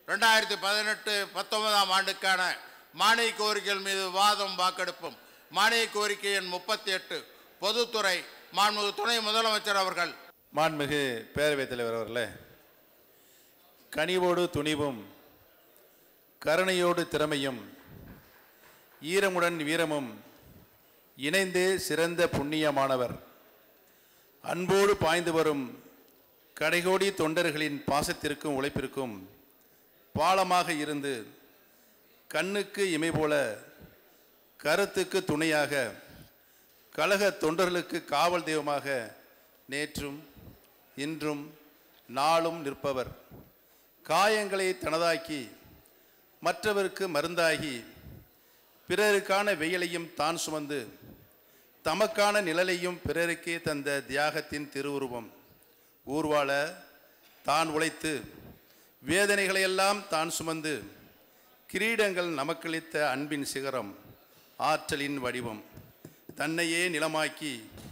ரெண்டாயிரத்தி பதினெட்டு பத்தொன்பதாம் ஆண்டுக்கான மானிய கோரிக்கைகள் மீது விவாதம் வாக்கெடுப்பும் மானிய கோரிக்கை எண் முப்பத்தி எட்டு பொதுத்துறை மாண்புமிகு துணை முதலமைச்சர் அவர்கள் மாண்புமிகு பேரவைத் தலைவர் அவர்களே கனிவோடு துணிவும் கருணையோடு திறமையும் ஈரமுடன் வீரமும் இணைந்தே சிறந்த புண்ணியமானவர் அன்போடு பாய்ந்து வரும் கடைகோடி தொண்டர்களின் பாசத்திற்கும் உழைப்பிற்கும் பாலமாக இருந்து கண்ணுக்கு இமை போல கருத்துக்கு துணையாக கழக தொண்டர்களுக்கு காவல் தெய்வமாக நேற்றும் இன்றும் நாளும் நிற்பவர் காயங்களை தனதாக்கி மற்றவருக்கு மருந்தாகி பிறருக்கான வெயிலையும் தான் சுமந்து தமக்கான நிழலையும் பிறருக்கே தந்த தியாகத்தின் திருவுருவம் ஊர்வாழ தான் உழைத்து வேதனைகளையெல்லாம் தான் சுமந்து கிரீடங்கள் நமக்களித்த அன்பின் சிகரம் ஆற்றலின் வடிவம் தன்னையே நிலமாக்கி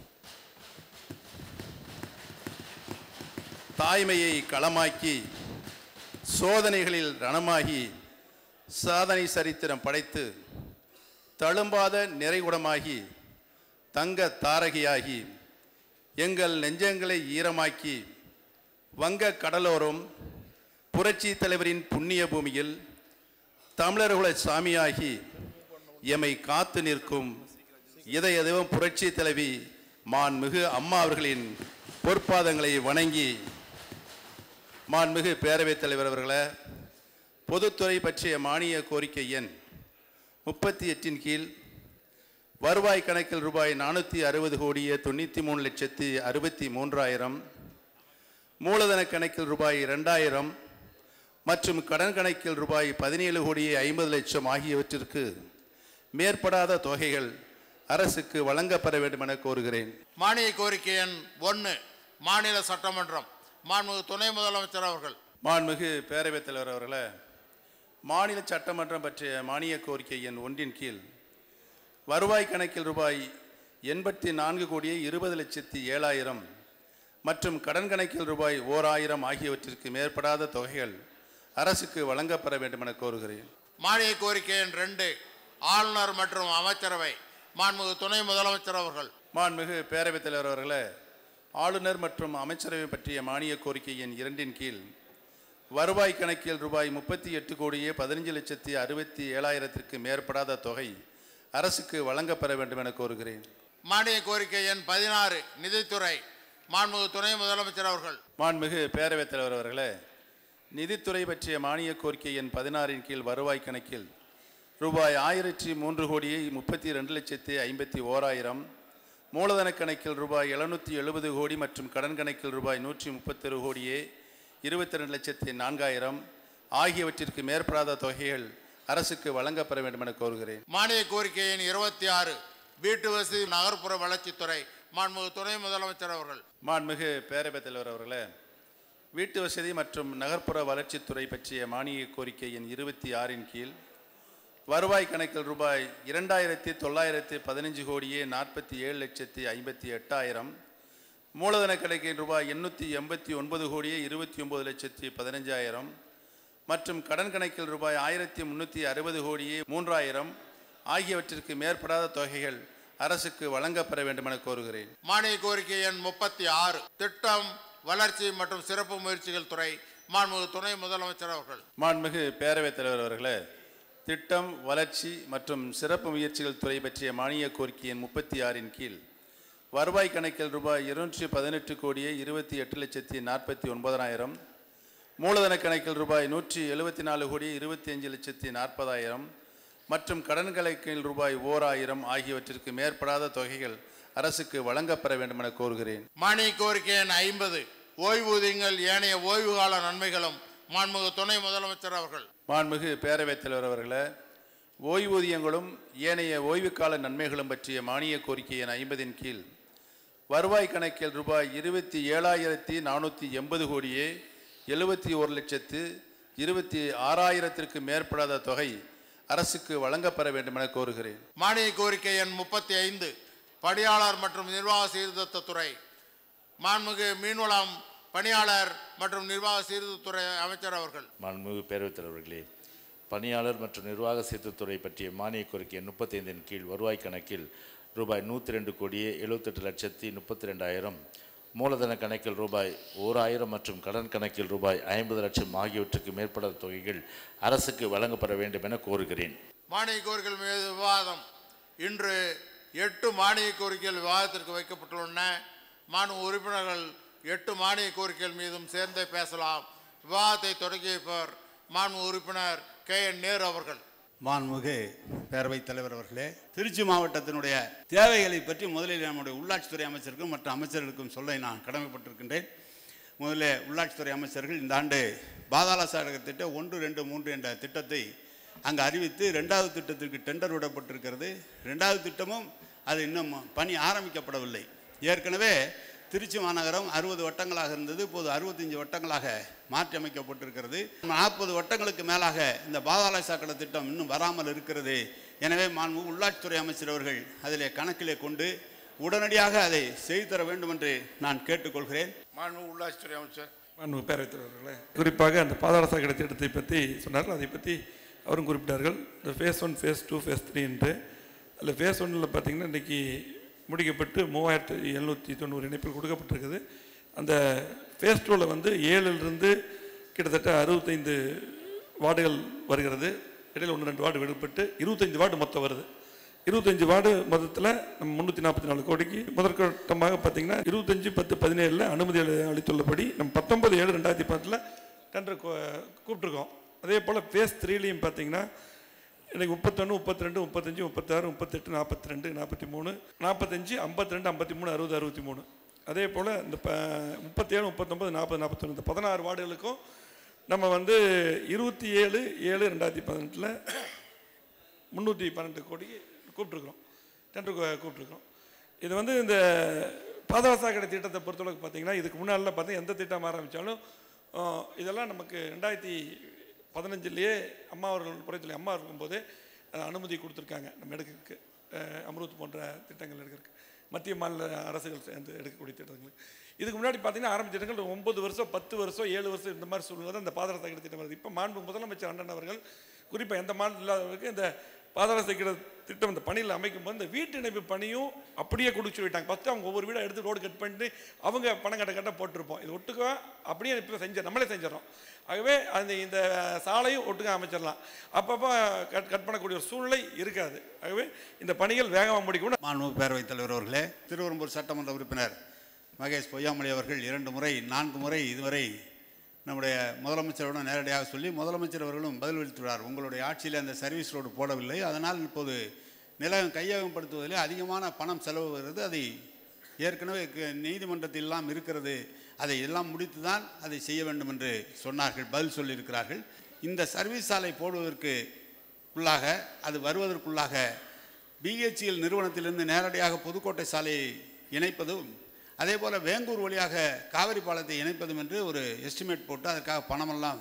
தாய்மையை களமாக்கி சோதனைகளில் ரணமாகி சாதனை சரித்திரம் படைத்து தழும்பாத நிறைகுடமாகி தங்க தாரகையாகி எங்கள் நெஞ்சங்களை ஈரமாக்கி வங்க கடலோரம் புரட்சி தலைவரின் புண்ணிய பூமியில் தமிழர்குல சாமியாகி எமை காத்து நிற்கும் இதய தெய்வம் புரட்சி தலைவி மாண்மிகு அம்மா அவர்களின் பொற்பாதங்களை வணங்கி மாண்புமிகு பேரவைத் தலைவர் அவர்களே பொதுத்துறை பற்றிய மானிய கோரிக்கை எண் முப்பத்தி எட்டின் கீழ் வருவாய் கணக்கில் ரூபாய் நானூற்றி அறுபது கோடியே தொண்ணூற்றி மூணு லட்சத்தி அறுபத்தி மூன்றாயிரம் மூலதன கணக்கில் ரூபாய் ரெண்டாயிரம் மற்றும் கடன் கணக்கில் ரூபாய் பதினேழு கோடியே ஐம்பது லட்சம் ஆகியவற்றிற்கு மேற்படாத தொகைகள் அரசுக்கு வழங்கப்பட வேண்டும் என கோருகிறேன் மானிய கோரிக்கை எண் ஒன்று மாநில சட்டமன்றம் மாண்புமிகு துணை முதலமைச்சர் அவர்கள் மாண்புமிகு பேரவைத் தலைவர் அவர்களே மாநில சட்டமன்றம் பற்றிய மானிய கோரிக்கை எண் ஒன்றின் கீழ் வருவாய் கணக்கில் ரூபாய் எண்பத்தி நான்கு கோடியே இருபது லட்சத்தி ஏழாயிரம் மற்றும் கடன் கணக்கில் ரூபாய் ஓர் ஆயிரம் ஆகியவற்றிற்கு மேற்படாத தொகைகள் அரசுக்கு வழங்கப்பட வேண்டும் என கோருகிறேன் மானிய கோரிக்கை எண் ரெண்டு ஆளுநர் மற்றும் அமைச்சரவை மாண்புமிகு துணை முதலமைச்சர் அவர்கள் மாண்புமிகு பேரவைத் தலைவர் அவர்களே ஆளுநர் மற்றும் அமைச்சரவை பற்றிய மானிய கோரிக்கை எண் இரண்டின் கீழ் வருவாய் கணக்கில் ரூபாய் முப்பத்தி எட்டு கோடியே பதினஞ்சு லட்சத்தி அறுபத்தி ஏழாயிரத்திற்கு மேற்படாத தொகை அரசுக்கு வழங்கப்பெற வேண்டும் என கோருகிறேன் மானிய கோரிக்கை எண் பதினாறு நிதித்துறை மாண்புமிகு துணை முதலமைச்சர் அவர்கள் மாண்புமிகு பேரவைத் தலைவர் அவர்களே நிதித்துறை பற்றிய மானிய கோரிக்கை எண் பதினாறின் கீழ் வருவாய் கணக்கில் ரூபாய் ஆயிரத்தி மூன்று கோடியே முப்பத்தி ரெண்டு லட்சத்தி ஐம்பத்தி ஓராயிரம் மூலதன கணக்கில் ரூபாய் எழுநூற்றி எழுபது கோடி மற்றும் கடன் கணக்கில் ரூபாய் நூற்றி முப்பத்தொரு கோடியே இருபத்தி ரெண்டு லட்சத்தி நான்காயிரம் ஆகியவற்றிற்கு மேற்படாத தொகைகள் அரசுக்கு வழங்கப்பெற வேண்டும் என கோருகிறேன் மானிய கோரிக்கை எண் இருபத்தி ஆறு வீட்டு வசதி நகர்ப்புற வளர்ச்சித்துறை மாண்புமிகு துணை முதலமைச்சர் அவர்கள் மாண்புமிகு பேரவைத் தலைவர் அவர்களே வீட்டு வசதி மற்றும் நகர்ப்புற வளர்ச்சித்துறை பற்றிய மானிய கோரிக்கை எண் இருபத்தி ஆறின் கீழ் வருவாய் கணக்கில் ரூபாய் இரண்டாயிரத்தி தொள்ளாயிரத்தி பதினஞ்சு கோடியே நாற்பத்தி ஏழு லட்சத்தி ஐம்பத்தி எட்டாயிரம் மூலதன கணக்கில் ரூபாய் எண்ணூற்றி எண்பத்தி ஒன்பது கோடியே இருபத்தி ஒன்பது லட்சத்தி பதினஞ்சாயிரம் மற்றும் கடன் கணக்கில் ரூபாய் ஆயிரத்தி முந்நூற்றி அறுபது கோடியே மூன்றாயிரம் ஆகியவற்றிற்கு மேற்படாத தொகைகள் அரசுக்கு வழங்கப்பெற வேண்டும் என கோருகிறேன் மானிய கோரிக்கை எண் முப்பத்தி ஆறு திட்டம் வளர்ச்சி மற்றும் சிறப்பு முயற்சிகள் துறை மாண்புமிகு துணை முதலமைச்சர் அவர்கள் மாண்புமிகு பேரவைத் தலைவர் அவர்களே திட்டம் வளர்ச்சி மற்றும் சிறப்பு முயற்சிகள் துறை பற்றிய மானிய கோரிக்கை எண் முப்பத்தி ஆறின் கீழ் வருவாய் கணக்கில் ரூபாய் இருநூற்றி பதினெட்டு கோடியே இருபத்தி எட்டு லட்சத்தி நாற்பத்தி ஒன்பதாயிரம் மூலதன கணக்கில் ரூபாய் நூற்றி எழுபத்தி நாலு கோடி இருபத்தி அஞ்சு லட்சத்தி நாற்பதாயிரம் மற்றும் கடன் கணக்கில் ரூபாய் ஓர் ஆயிரம் ஆகியவற்றிற்கு மேற்படாத தொகைகள் அரசுக்கு வழங்கப்பெற வேண்டும் என கோருகிறேன் மானிய கோரிக்கை எண் ஐம்பது ஓய்வூதியங்கள் ஏனைய ஓய்வு கால நன்மைகளும் மாண்புமிகு துணை முதலமைச்சர் அவர்கள் மாண்புமிகு பேரவைத் தலைவர் அவர்களே ஓய்வூதியங்களும் ஏனைய ஓய்வுக்கால நன்மைகளும் பற்றிய மானிய கோரிக்கை எண் ஐம்பதின் கீழ் வருவாய் கணக்கில் ரூபாய் இருபத்தி ஏழாயிரத்தி நானூற்றி எண்பது கோடியே எழுபத்தி ஒரு லட்சத்து இருபத்தி ஆறாயிரத்திற்கு மேற்படாத தொகை அரசுக்கு வழங்கப்பெற வேண்டும் என கோருகிறேன் மானிய கோரிக்கை எண் முப்பத்தி ஐந்து படியாளர் மற்றும் நிர்வாக சீர்திருத்தத்துறை மாண்புமிகு மீன்வளம் பணியாளர் மற்றும் நிர்வாக சீர்திருத்துறை அமைச்சர் அவர்கள் மாண்புமிகு பேரவைத் தலைவர்களே பணியாளர் மற்றும் நிர்வாக சீர்திருத்துறை பற்றிய மானிய கோரிக்கை முப்பத்தைந்தின் கீழ் வருவாய் கணக்கில் ரூபாய் நூற்றி ரெண்டு கோடியே எழுபத்தெட்டு லட்சத்தி முப்பத்தி ரெண்டாயிரம் மூலதன கணக்கில் ரூபாய் ஓர் ஆயிரம் மற்றும் கடன் கணக்கில் ரூபாய் ஐம்பது லட்சம் ஆகியவற்றுக்கு மேற்பட்ட தொகைகள் அரசுக்கு வழங்கப்பட வேண்டும் என கோருகிறேன் மானிய கோரிக்கைகள் மீது விவாதம் இன்று எட்டு மானிய கோரிக்கைகள் விவாதத்திற்கு வைக்கப்பட்டுள்ளன மாநில உறுப்பினர்கள் எட்டு மானிய கோரிக்கைகள் மீதும் சேர்ந்தே பேசலாம் விவாதத்தை தொடங்கி வைப்பவர் மாண்பு உறுப்பினர் கே என் நேரு அவர்கள் மாண்புமிகு பேரவைத் தலைவர் அவர்களே திருச்சி மாவட்டத்தினுடைய தேவைகளை பற்றி முதலில் நம்முடைய உள்ளாட்சித்துறை அமைச்சருக்கும் மற்ற அமைச்சர்களுக்கும் சொல்ல நான் கடமைப்பட்டிருக்கின்றேன் முதல்ல உள்ளாட்சித்துறை அமைச்சர்கள் இந்த ஆண்டு பாதாள சாதக திட்டம் ஒன்று ரெண்டு மூன்று என்ற திட்டத்தை அங்கு அறிவித்து ரெண்டாவது திட்டத்திற்கு டெண்டர் விடப்பட்டிருக்கிறது ரெண்டாவது திட்டமும் அது இன்னும் பணி ஆரம்பிக்கப்படவில்லை ஏற்கனவே திருச்சி மாநகரம் அறுபது வட்டங்களாக இருந்தது இப்போது அறுபத்தஞ்சு வட்டங்களாக மாற்றி அமைக்கப்பட்டிருக்கிறது நாற்பது வட்டங்களுக்கு மேலாக இந்த பாதாள சாக்கடை திட்டம் இன்னும் வராமல் இருக்கிறது எனவே மாண்பு உள்ளாட்சித்துறை அமைச்சர் அவர்கள் அதிலே கணக்கிலே கொண்டு உடனடியாக அதை செய்து தர வேண்டும் என்று நான் கேட்டுக்கொள்கிறேன் மாண்பு உள்ளாட்சித்துறை அமைச்சர் மாண்பு பேரவைத் தலைவர்களே குறிப்பாக அந்த பாதாள சாக்கடை திட்டத்தை பற்றி சொன்னார்கள் அதை பற்றி அவரும் குறிப்பிட்டார்கள் இந்த phase one phase two phase three என்று அதில் ஃபேஸ் ஒன்னில் பார்த்தீங்கன்னா இன்றைக்கி முடிக்கப்பட்டு மூவாயிரத்து எழுநூற்றி தொண்ணூறு இணைப்பில் கொடுக்கப்பட்டிருக்குது அந்த ஃபேஸ் டூவில் வந்து ஏழிலிருந்து கிட்டத்தட்ட அறுபத்தைந்து வார்டுகள் வருகிறது இடையில ஒன்று ரெண்டு வார்டு விடுபட்டு இருபத்தைந்து வார்டு மொத்தம் வருது இருபத்தஞ்சு வார்டு மொத்தத்தில் நம்ம முந்நூற்றி நாற்பத்தி நாலு கோடிக்கு முதற்கட்டமாக பார்த்தீங்கன்னா இருபத்தஞ்சு பத்து பதினேழில் அனுமதி அளி- அளித்துள்ளபடி நம்ம பத்தொன்பது ஏழு ரெண்டாயிரத்தி பத்தில் டெண்டர் கூப்பிட்ருக்கோம் அதே போல் ஃபேஸ் த்ரீலையும் பார்த்தீங்கன்னா எனக்கு முப்பத்தொன்று முப்பத்தி ரெண்டு முப்பத்தஞ்சு முப்பத்தாறு முப்பத்தெட்டு நாற்பத்தி ரெண்டு நாற்பத்தி மூணு நாற்பத்தஞ்சு ஐம்பத்தி ரெண்டு ஐம்பத்தி மூணு அறுபது அறுபத்தி மூணு அதே போல் இந்த ப முப்பத்தேழு முப்பத்தொம்பது நாற்பது நாற்பத்தொன்று இந்த பதினாறு வார்டுகளுக்கும் நம்ம வந்து இருபத்தி ஏழு ஏழு ரெண்டாயிரத்தி பதினெட்டில் முந்நூற்றி பன்னெண்டு கோடிக்கு கூப்பிட்ருக்குறோம் டெண்டர் கூப்பிட்ருக்கோம் இது வந்து இந்த பாதாள சாக்கடை திட்டத்தை பொறுத்தளவுக்கு பார்த்தீங்கன்னா இதுக்கு முன்னாடிலாம் பார்த்தீங்கன்னா எந்த திட்டம் ஆரம்பித்தாலும் இதெல்லாம் நமக்கு ரெண்டாயிரத்தி பதினஞ்சுலேயே அம்மா அவர்கள் புறத்தில் அம்மா இருக்கும்போது அது அனுமதி கொடுத்துருக்காங்க நம்ம எடுக்கிறதுக்கு அஹ், அம்ருத் போன்ற திட்டங்கள் எடுக்கிறதுக்கு மத்திய மாநில அரசுகள் சேர்ந்து எடுக்கக்கூடிய திட்டங்கள் இதுக்கு முன்னாடி பார்த்தீங்கன்னா ஆரம்பிச்ச திட்டங்கள் ஒன்பது வருஷம் பத்து வருஷம் ஏழு வருஷம் இந்த மாதிரி சூழ்நிலை தான் இந்த பாதாள சாக்கடை திட்டம் வருது இப்போ மாண்பு முதலமைச்சர் அண்ணன் அவர்கள் குறிப்பாக எந்த மாநிலம் இல்லாதவருக்கு இந்த பாதாள சாக்கடை திட்டம் இந்த பணியில் அமைக்கும் போது இந்த வீட்டு இணைப்பு பணியும் அப்படியே கொடுத்து சொல்லிட்டாங்க ஃபஸ்ட்டு அவங்க ஒவ்வொரு வீடாக எடுத்து ரோடு கட் பண்ணிட்டு அவங்க பணம் கட்ட கட்ட போட்டிருப்போம் இது ஒட்டுக்க அப்படியே இப்போ செஞ்ச நம்மளே செஞ்சிடறோம் ஆகவே அந்த இந்த சாலையும் ஒட்டுக்க அமைச்சிடலாம் அப்பப்போ கட் கட் பண்ணக்கூடிய ஒரு சூழ்நிலை இருக்காது ஆகவே இந்த பணிகள் வேகமாக முடிக்கணும் மாண்பு பேரவைத் தலைவர் அவர்களே திருவெரும்பூர் சட்டமன்ற உறுப்பினர் மகேஷ் பொய்யாமொழி அவர்கள் இரண்டு முறை நான்கு முறை இதுவரை நம்முடைய முதலமைச்சருடன் நேரடியாக சொல்லி முதலமைச்சர் அவர்களும் பதிலளித்துள்ளார் உங்களுடைய ஆட்சியில் அந்த சர்வீஸ் ரோடு போடவில்லை அதனால் இப்போது நிலம் கையகப்படுத்துவதிலே அதிகமான பணம் செலவு வருகிறது அதை ஏற்கனவே க- நீதிமன்றத்தில் எல்லாம் இருக்கிறது அதை எல்லாம் முடித்து தான் அதை செய்ய வேண்டும் என்று சொன்னார்கள் பதில் சொல்லியிருக்கிறார்கள் இந்த சர்வீஸ் சாலை போடுவதற்கு உள்ளாக அது வருவதற்குள்ளாக பிஹெச்எல் நிறுவனத்திலிருந்து நேரடியாக புதுக்கோட்டை சாலையை இணைப்பதும் அதே போல் வேங்கூர் வழியாக காவிரி பாலத்தை இணைப்பதும் என்று ஒரு எஸ்டிமேட் போட்டு அதற்காக பணமெல்லாம்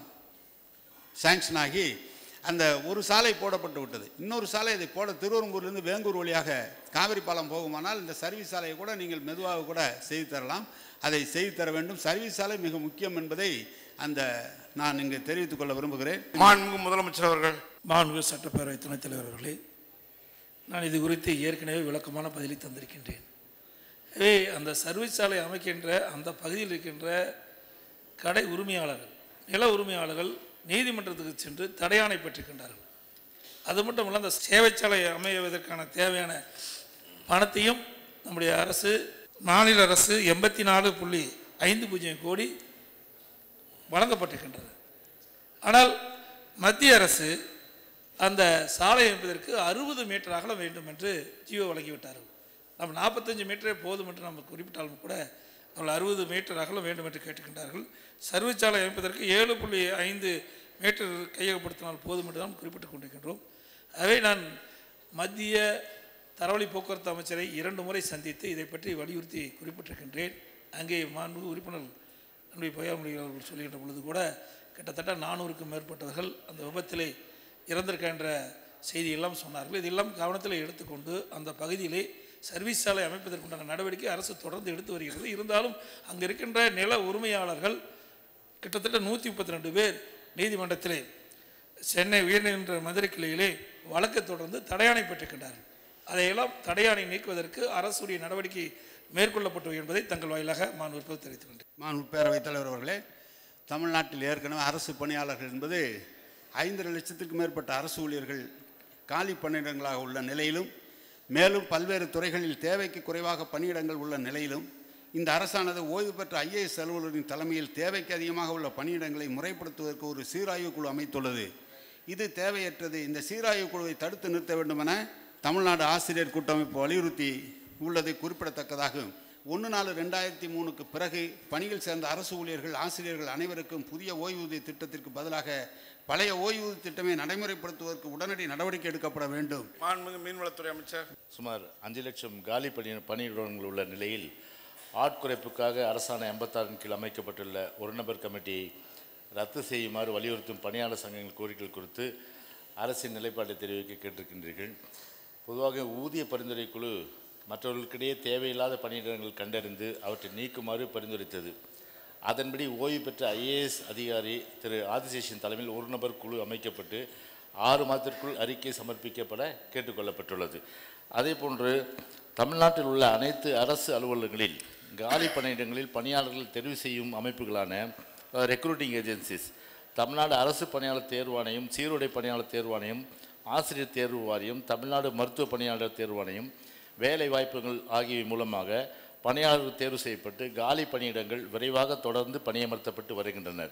சாங்ஷன் ஆகி அந்த ஒரு சாலை போடப்பட்டு விட்டது இன்னொரு சாலை அதை போட திருவரம்பூர்லேருந்து வேங்கூர் வழியாக காவிரி பாலம் போகுமானால் இந்த சர்வீஸ் சாலையை கூட நீங்கள் மெதுவாக கூட செய்து தரலாம் அதை செய்து தர வேண்டும் சர்வீஸ் சாலை மிக முக்கியம் என்பதை அந்த நான் இங்கு தெரிவித்துக் கொள்ள விரும்புகிறேன் மாண்பு முதலமைச்சர் அவர்கள் மாண்பு சட்டப்பேரவை துணைத் தலைவர் அவர்களே நான் இது குறித்து ஏற்கனவே விளக்கமான பதிலை தந்திருக்கின்றேன் எனவே அந்த சர்வீஸ் சாலை அமைக்கின்ற அந்த பகுதியில் இருக்கின்ற கடை உரிமையாளர்கள் நில உரிமையாளர்கள் நீதிமன்றத்துக்கு சென்று தடையாணை பெற்றிருக்கின்றார்கள் அது மட்டும் இல்லை அந்த சேவைச்சாலை அமைவதற்கான தேவையான பணத்தையும் நம்முடைய அரசு மாநில அரசு எண்பத்தி நாலு புள்ளி ஐந்து பூஜ்ஜியம் கோடி வழங்கப்பட்டிருக்கின்றது ஆனால் மத்திய அரசு அந்த சாலை அமைப்பதற்கு அறுபது மீட்டர் அகலம் வேண்டும் என்று ஜியோ வழங்கிவிட்டார்கள் நம்ம நாற்பத்தஞ்சு மீட்டரே போதும் என்று நம்ம குறிப்பிட்டாலும் கூட அவர்கள் அறுபது மீட்டர் அகலம் வேண்டும் என்று கேட்டுக்கின்றார்கள் சர்வீஸ் சாலை அமைப்பதற்கு ஏழு புள்ளி ஐந்து மீட்டர் கையகப்படுத்தினால் போதும் என்று தான் குறிப்பிட்டுக் கொண்டிருக்கின்றோம் ஆகவே நான் மத்திய தரவழி போக்குவரத்து அமைச்சரை இரண்டு முறை சந்தித்து இதை பற்றி வலியுறுத்தி குறிப்பிட்டிருக்கின்றேன் அங்கே மாண்பு உறுப்பினர் நம்முடைய பொய்யாமொழி அவர்கள் சொல்லுகின்ற பொழுது கூட கிட்டத்தட்ட நானூறுக்கும் மேற்பட்டவர்கள் அந்த விபத்திலே இறந்திருக்கின்ற செய்தியெல்லாம் சொன்னார்கள் இதெல்லாம் கவனத்தில் எடுத்துக்கொண்டு அந்த பகுதியிலே சர்வீஸ் சாலை அமைப்பதற்குண்டான நடவடிக்கை அரசு தொடர்ந்து எடுத்து வருகிறது இருந்தாலும் அங்கே இருக்கின்ற நில உரிமையாளர்கள் கிட்டத்தட்ட நூற்றி முப்பத்தி ரெண்டு பேர் நீதிமன்றத்திலே சென்னை உயர்நீதிமன்ற மதுரை கிளையிலே வழக்கு தொடர்ந்து தடையாணை பெற்றிருக்கின்றார்கள் அதையெல்லாம் தடையாணை நீக்குவதற்கு அரசுடைய நடவடிக்கை மேற்கொள்ளப்பட்டு என்பதை தங்கள் வாயிலாக நான் விருப்பம் தெரிவித்துக் கொண்டேன் மாண்பு பேரவைத் தலைவர் அவர்களே தமிழ்நாட்டில் ஏற்கனவே அரசு பணியாளர்கள் என்பது ஐந்தரை லட்சத்துக்கு மேற்பட்ட அரசு ஊழியர்கள் காலி பணியிடங்களாக உள்ள நிலையிலும் மேலும் பல்வேறு துறைகளில் தேவைக்கு குறைவாக பணியிடங்கள் உள்ள நிலையிலும் இந்த அரசானது ஓய்வு பெற்ற ஐஏஎஸ் அலுவலரின் தலைமையில் தேவைக்கு அதிகமாக உள்ள பணியிடங்களை முறைப்படுத்துவதற்கு ஒரு சீராய்வு குழு அமைத்துள்ளது இது தேவையற்றது இந்த சீராய்வு குழுவை தடுத்து நிறுத்த வேண்டுமென தமிழ்நாடு ஆசிரியர் கூட்டமைப்பு வலியுறுத்தி உள்ளது குறிப்பிடத்தக்கதாகும் ஒன்று நாலு ரெண்டாயிரத்தி மூணுக்கு பிறகு பணியில் சேர்ந்த அரசு ஊழியர்கள் ஆசிரியர்கள் அனைவருக்கும் புதிய ஓய்வூதிய திட்டத்திற்கு பதிலாக பழைய ஓய்வூதிய திட்டமே நடைமுறைப்படுத்துவதற்கு உடனடி நடவடிக்கை எடுக்கப்பட வேண்டும் மாண்புமிகு மீன்வளத்துறை அமைச்சர் சுமார் அஞ்சு லட்சம் காலி பணி பணியிடங்கள் உள்ள நிலையில் ஆட்குறைப்புக்காக அரசாணை எண்பத்தாறின் கீழ் அமைக்கப்பட்டுள்ள ஒரு நபர் கமிட்டியை ரத்து செய்யுமாறு வலியுறுத்தும் பணியாளர் சங்கங்கள் கோரிக்கைகள் குறித்து அரசின் நிலைப்பாட்டை தெரிவிக்க கேட்டிருக்கின்றீர்கள் பொதுவாக ஊதிய பரிந்துரை குழு மற்றவர்களுக்கிடையே தேவையில்லாத பணியிடங்கள் கண்டறிந்து அவற்றை நீக்குமாறு பரிந்துரைத்தது அதன்படி ஓய்வு பெற்ற ஐஏஎஸ் அதிகாரி திரு ஆதிசேஷன் தலைமையில் ஒரு நபர் குழு அமைக்கப்பட்டு ஆறு மாதத்திற்குள் அறிக்கை சமர்ப்பிக்கப்பட கேட்டுக்கொள்ளப்பட்டுள்ளது அதேபோன்று தமிழ்நாட்டில் உள்ள அனைத்து அரசு அலுவலகங்களில் காலி பணியிடங்களில் பணியாளர்கள் தெரிவு செய்யும் அமைப்புகளான ரெக்ரூட்டிங் ஏஜென்சிஸ் தமிழ்நாடு அரசு பணியாளர் தேர்வாணையம் சீருடை பணியாளர் தேர்வாணையம் ஆசிரியர் தேர்வு வாரியம் தமிழ்நாடு மருத்துவ பணியாளர் தேர்வாணையம் வேலை வாய்ப்புகள் ஆகியவை மூலமாக பணியாளர்கள் தேர்வு செய்யப்பட்டு காலி பணியிடங்கள் விரைவாக தொடர்ந்து பணியமர்த்தப்பட்டு வருகின்றனர்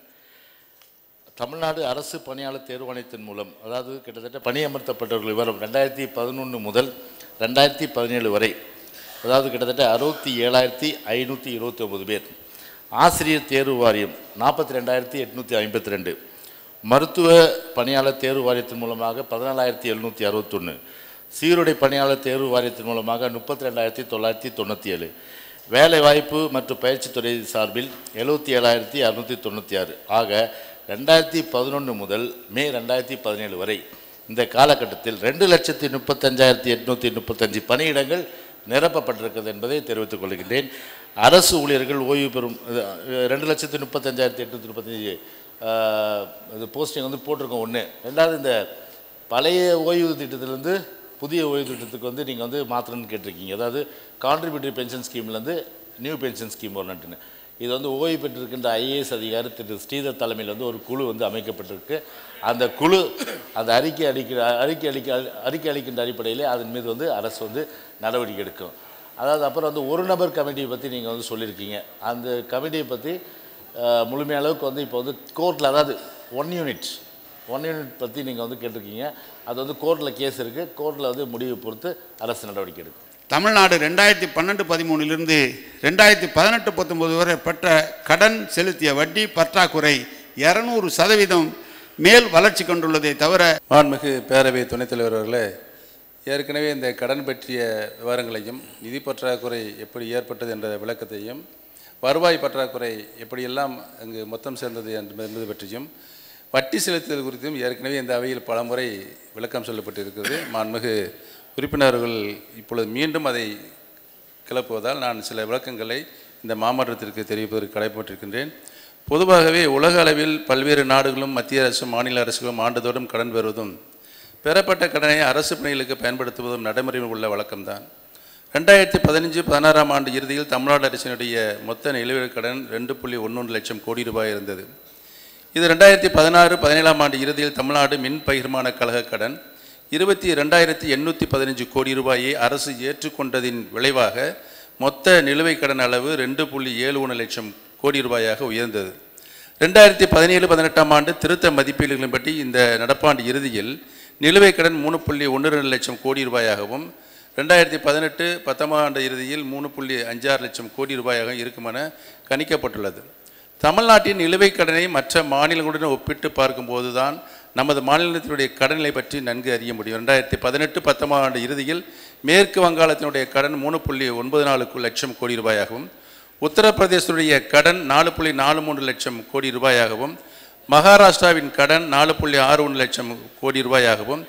தமிழ்நாடு அரசு பணியாளர் தேர்வாணையத்தின் மூலம் அதாவது கிட்டத்தட்ட பணியமர்த்தப்பட்டவர்கள் விவரம் ரெண்டாயிரத்தி பதினொன்று முதல் ரெண்டாயிரத்தி பதினேழு வரை அதாவது கிட்டத்தட்ட அறுபத்தி ஏழாயிரத்தி ஐநூற்றி இருபத்தி ஒம்பது பேர் ஆசிரியர் தேர்வு வாரியம் நாற்பத்தி ரெண்டாயிரத்தி எட்நூற்றி ஐம்பத்தி ரெண்டு மருத்துவ பணியாளர் தேர்வு வாரியத்தின் மூலமாக பதினாலாயிரத்தி எழுநூற்றி அறுபத்தொன்று சீருடை பணியாளர் தேர்வு வாரியத்தின் மூலமாக முப்பத்தி ரெண்டாயிரத்தி தொள்ளாயிரத்தி தொண்ணூற்றி ஏழு வேலைவாய்ப்பு மற்றும் பயிற்சித்துறை சார்பில் எழுபத்தி ஏழாயிரத்தி அறுநூற்றி தொண்ணூற்றி ஆறு ஆக ரெண்டாயிரத்தி பதினொன்று முதல் மே ரெண்டாயிரத்தி பதினேழு வரை இந்த காலகட்டத்தில் ரெண்டு லட்சத்தி முப்பத்தஞ்சாயிரத்தி எட்நூற்றி முப்பத்தஞ்சு பணியிடங்கள் நிரப்பப்பட்டிருக்கிறது என்பதை தெரிவித்துக் கொள்கின்றேன் அரசு ஊழியர்கள் ஓய்வு பெறும் அஹ், ரெண்டு லட்சத்தி முப்பத்தஞ்சாயிரத்தி எட்நூற்றி முப்பத்தஞ்சு ஆஹ், இது போஸ்டிங் வந்து போட்டிருக்கோம் ஒன்று ரெண்டாவது இந்த பழைய ஓய்வு திட்டத்திலேருந்து புதிய ஓய்வு திட்டத்துக்கு வந்து நீங்கள் வந்து மாற்றணும்னு கேட்டிருக்கீங்க அதாவது கான்ட்ரிபியூட்டரி பென்ஷன் ஸ்கீம்லேருந்து நியூ பென்ஷன் ஸ்கீம் வரணுன்ட்டுன்னு இது வந்து ஓய்வு பெற்றிருக்கின்ற ஐஏஎஸ் அதிகாரி திரு ஸ்ரீதர் தலைமையில் வந்து ஒரு குழு வந்து அமைக்கப்பட்டிருக்கு அந்த குழு அந்த அறிக்கை அளிக்கிற அறிக்கை அளிக்க அறிக்கை அளிக்கின்ற அடிப்படையிலே அதன் மீது வந்து அரசு வந்து நடவடிக்கை எடுக்கும் அதாவது அப்புறம் வந்து ஒரு நபர் கமிட்டியை பற்றி நீங்கள் வந்து சொல்லியிருக்கீங்க அந்த கமிட்டியை பற்றி அஹ், முழுமையான அளவுக்கு வந்து இப்போ வந்து கோர்ட்டில் அதாவது ஒன் யூனிட் ஒன் யூனிட் பற்றி நீங்கள் வந்து கேட்டிருக்கீங்க அது வந்து கோர்ட்டில் கேஸ் இருக்குது கோர்ட்டில் வந்து முடிவு பொறுத்து அரசு நடவடிக்கை எடுக்கும் தமிழ்நாடு ரெண்டாயிரத்தி பன்னெண்டு பதிமூணிலிருந்து ரெண்டாயிரத்தி பதினெட்டு பத்தொன்பது வரை பெற்ற கடன் செலுத்திய வட்டி பற்றாக்குறை இரநூறு சதவீதம் மேல் வளர்ச்சி கொண்டுள்ளதை தவிர மாண்புமிகு பேரவை துணைத் தலைவர் அவர்களே ஏற்கனவே இந்த கடன் பற்றிய விவரங்களையும் நிதி பற்றாக்குறை எப்படி ஏற்பட்டது என்ற விளக்கத்தையும் வருவாய் பற்றாக்குறை எப்படியெல்லாம் அங்கு மொத்தம் சேர்ந்தது என்பது என்பது பற்றியும் வட்டி செலுத்துதல் குறித்தும் ஏற்கனவே இந்த அவையில் பலமுறை விளக்கம் சொல்லப்பட்டிருக்கிறது மாண்புமிகு உறுப்பினர்கள் இப்பொழுது மீண்டும் அதை கிளப்புவதால் நான் சில விளக்கங்களை இந்த மாமன்றத்திற்கு தெரிவிப்பதற்கு கடைப்பட்டிருக்கின்றேன் பொதுவாகவே உலக அளவில் பல்வேறு நாடுகளும் மத்திய அரசும் மாநில அரசுகளும் ஆண்டுதோறும் கடன் பெறுவதும் பெறப்பட்ட கடனை அரசு பணிகளுக்கு பயன்படுத்துவதும் நடைமுறையில் உள்ள வழக்கம்தான் ரெண்டாயிரத்தி பதினஞ்சு பதினாறாம் ஆண்டு இறுதியில் தமிழ்நாடு அரசினுடைய மொத்த நிலுவைக் கடன் ரெண்டு புள்ளி ஒன்று லட்சம் கோடி ரூபாய் இருந்தது இது ரெண்டாயிரத்தி பதினாறு பதினேழாம் ஆண்டு இறுதியில் தமிழ்நாடு மின் பகிர்மான கழக கடன் இருபத்தி ரெண்டாயிரத்தி எண்ணூற்றி பதினஞ்சு கோடி ரூபாயை அரசு ஏற்றுக்கொண்டதின் விளைவாக மொத்த நிலுவைக் கடன் அளவு ரெண்டு புள்ளி ஏழு ஒன்று லட்சம் கோடி ரூபாயாக உயர்ந்தது ரெண்டாயிரத்தி பதினேழு பதினெட்டாம் ஆண்டு திருத்த மதிப்பீடுகளின்படி இந்த நடப்பாண்டு இறுதியில் நிலுவைக் கடன் மூணு புள்ளி ஒன்று ரெண்டு லட்சம் கோடி ரூபாயாகவும் ரெண்டாயிரத்தி பதினெட்டு பத்தொன்பதாம் ஆண்டு இறுதியில் மூணு புள்ளி அஞ்சாறு லட்சம் கோடி ரூபாயாக இருக்கும் என கணிக்கப்பட்டுள்ளது தமிழ்நாட்டின் நிலுவைக் கடனை மற்ற மாநிலங்களுடன் ஒப்பிட்டு பார்க்கும்போது தான் நமது மாநிலத்தினுடைய கடன்நிலை பற்றி நன்கு அறிய முடியும் ரெண்டாயிரத்தி பதினெட்டு பத்தொன்பதாம் ஆண்டு இறுதியில் மேற்கு வங்காளத்தினுடைய கடன் மூணு புள்ளி ஒன்பது நாலு லட்சம் கோடி ரூபாயாகவும் உத்தரப்பிரதேசத்துடைய கடன் நாலு புள்ளி நாலு மூன்று லட்சம் கோடி ரூபாயாகவும் மகாராஷ்டிராவின் கடன் நாலு புள்ளி ஆறு ஒன்று லட்சம் கோடி ரூபாயாகவும்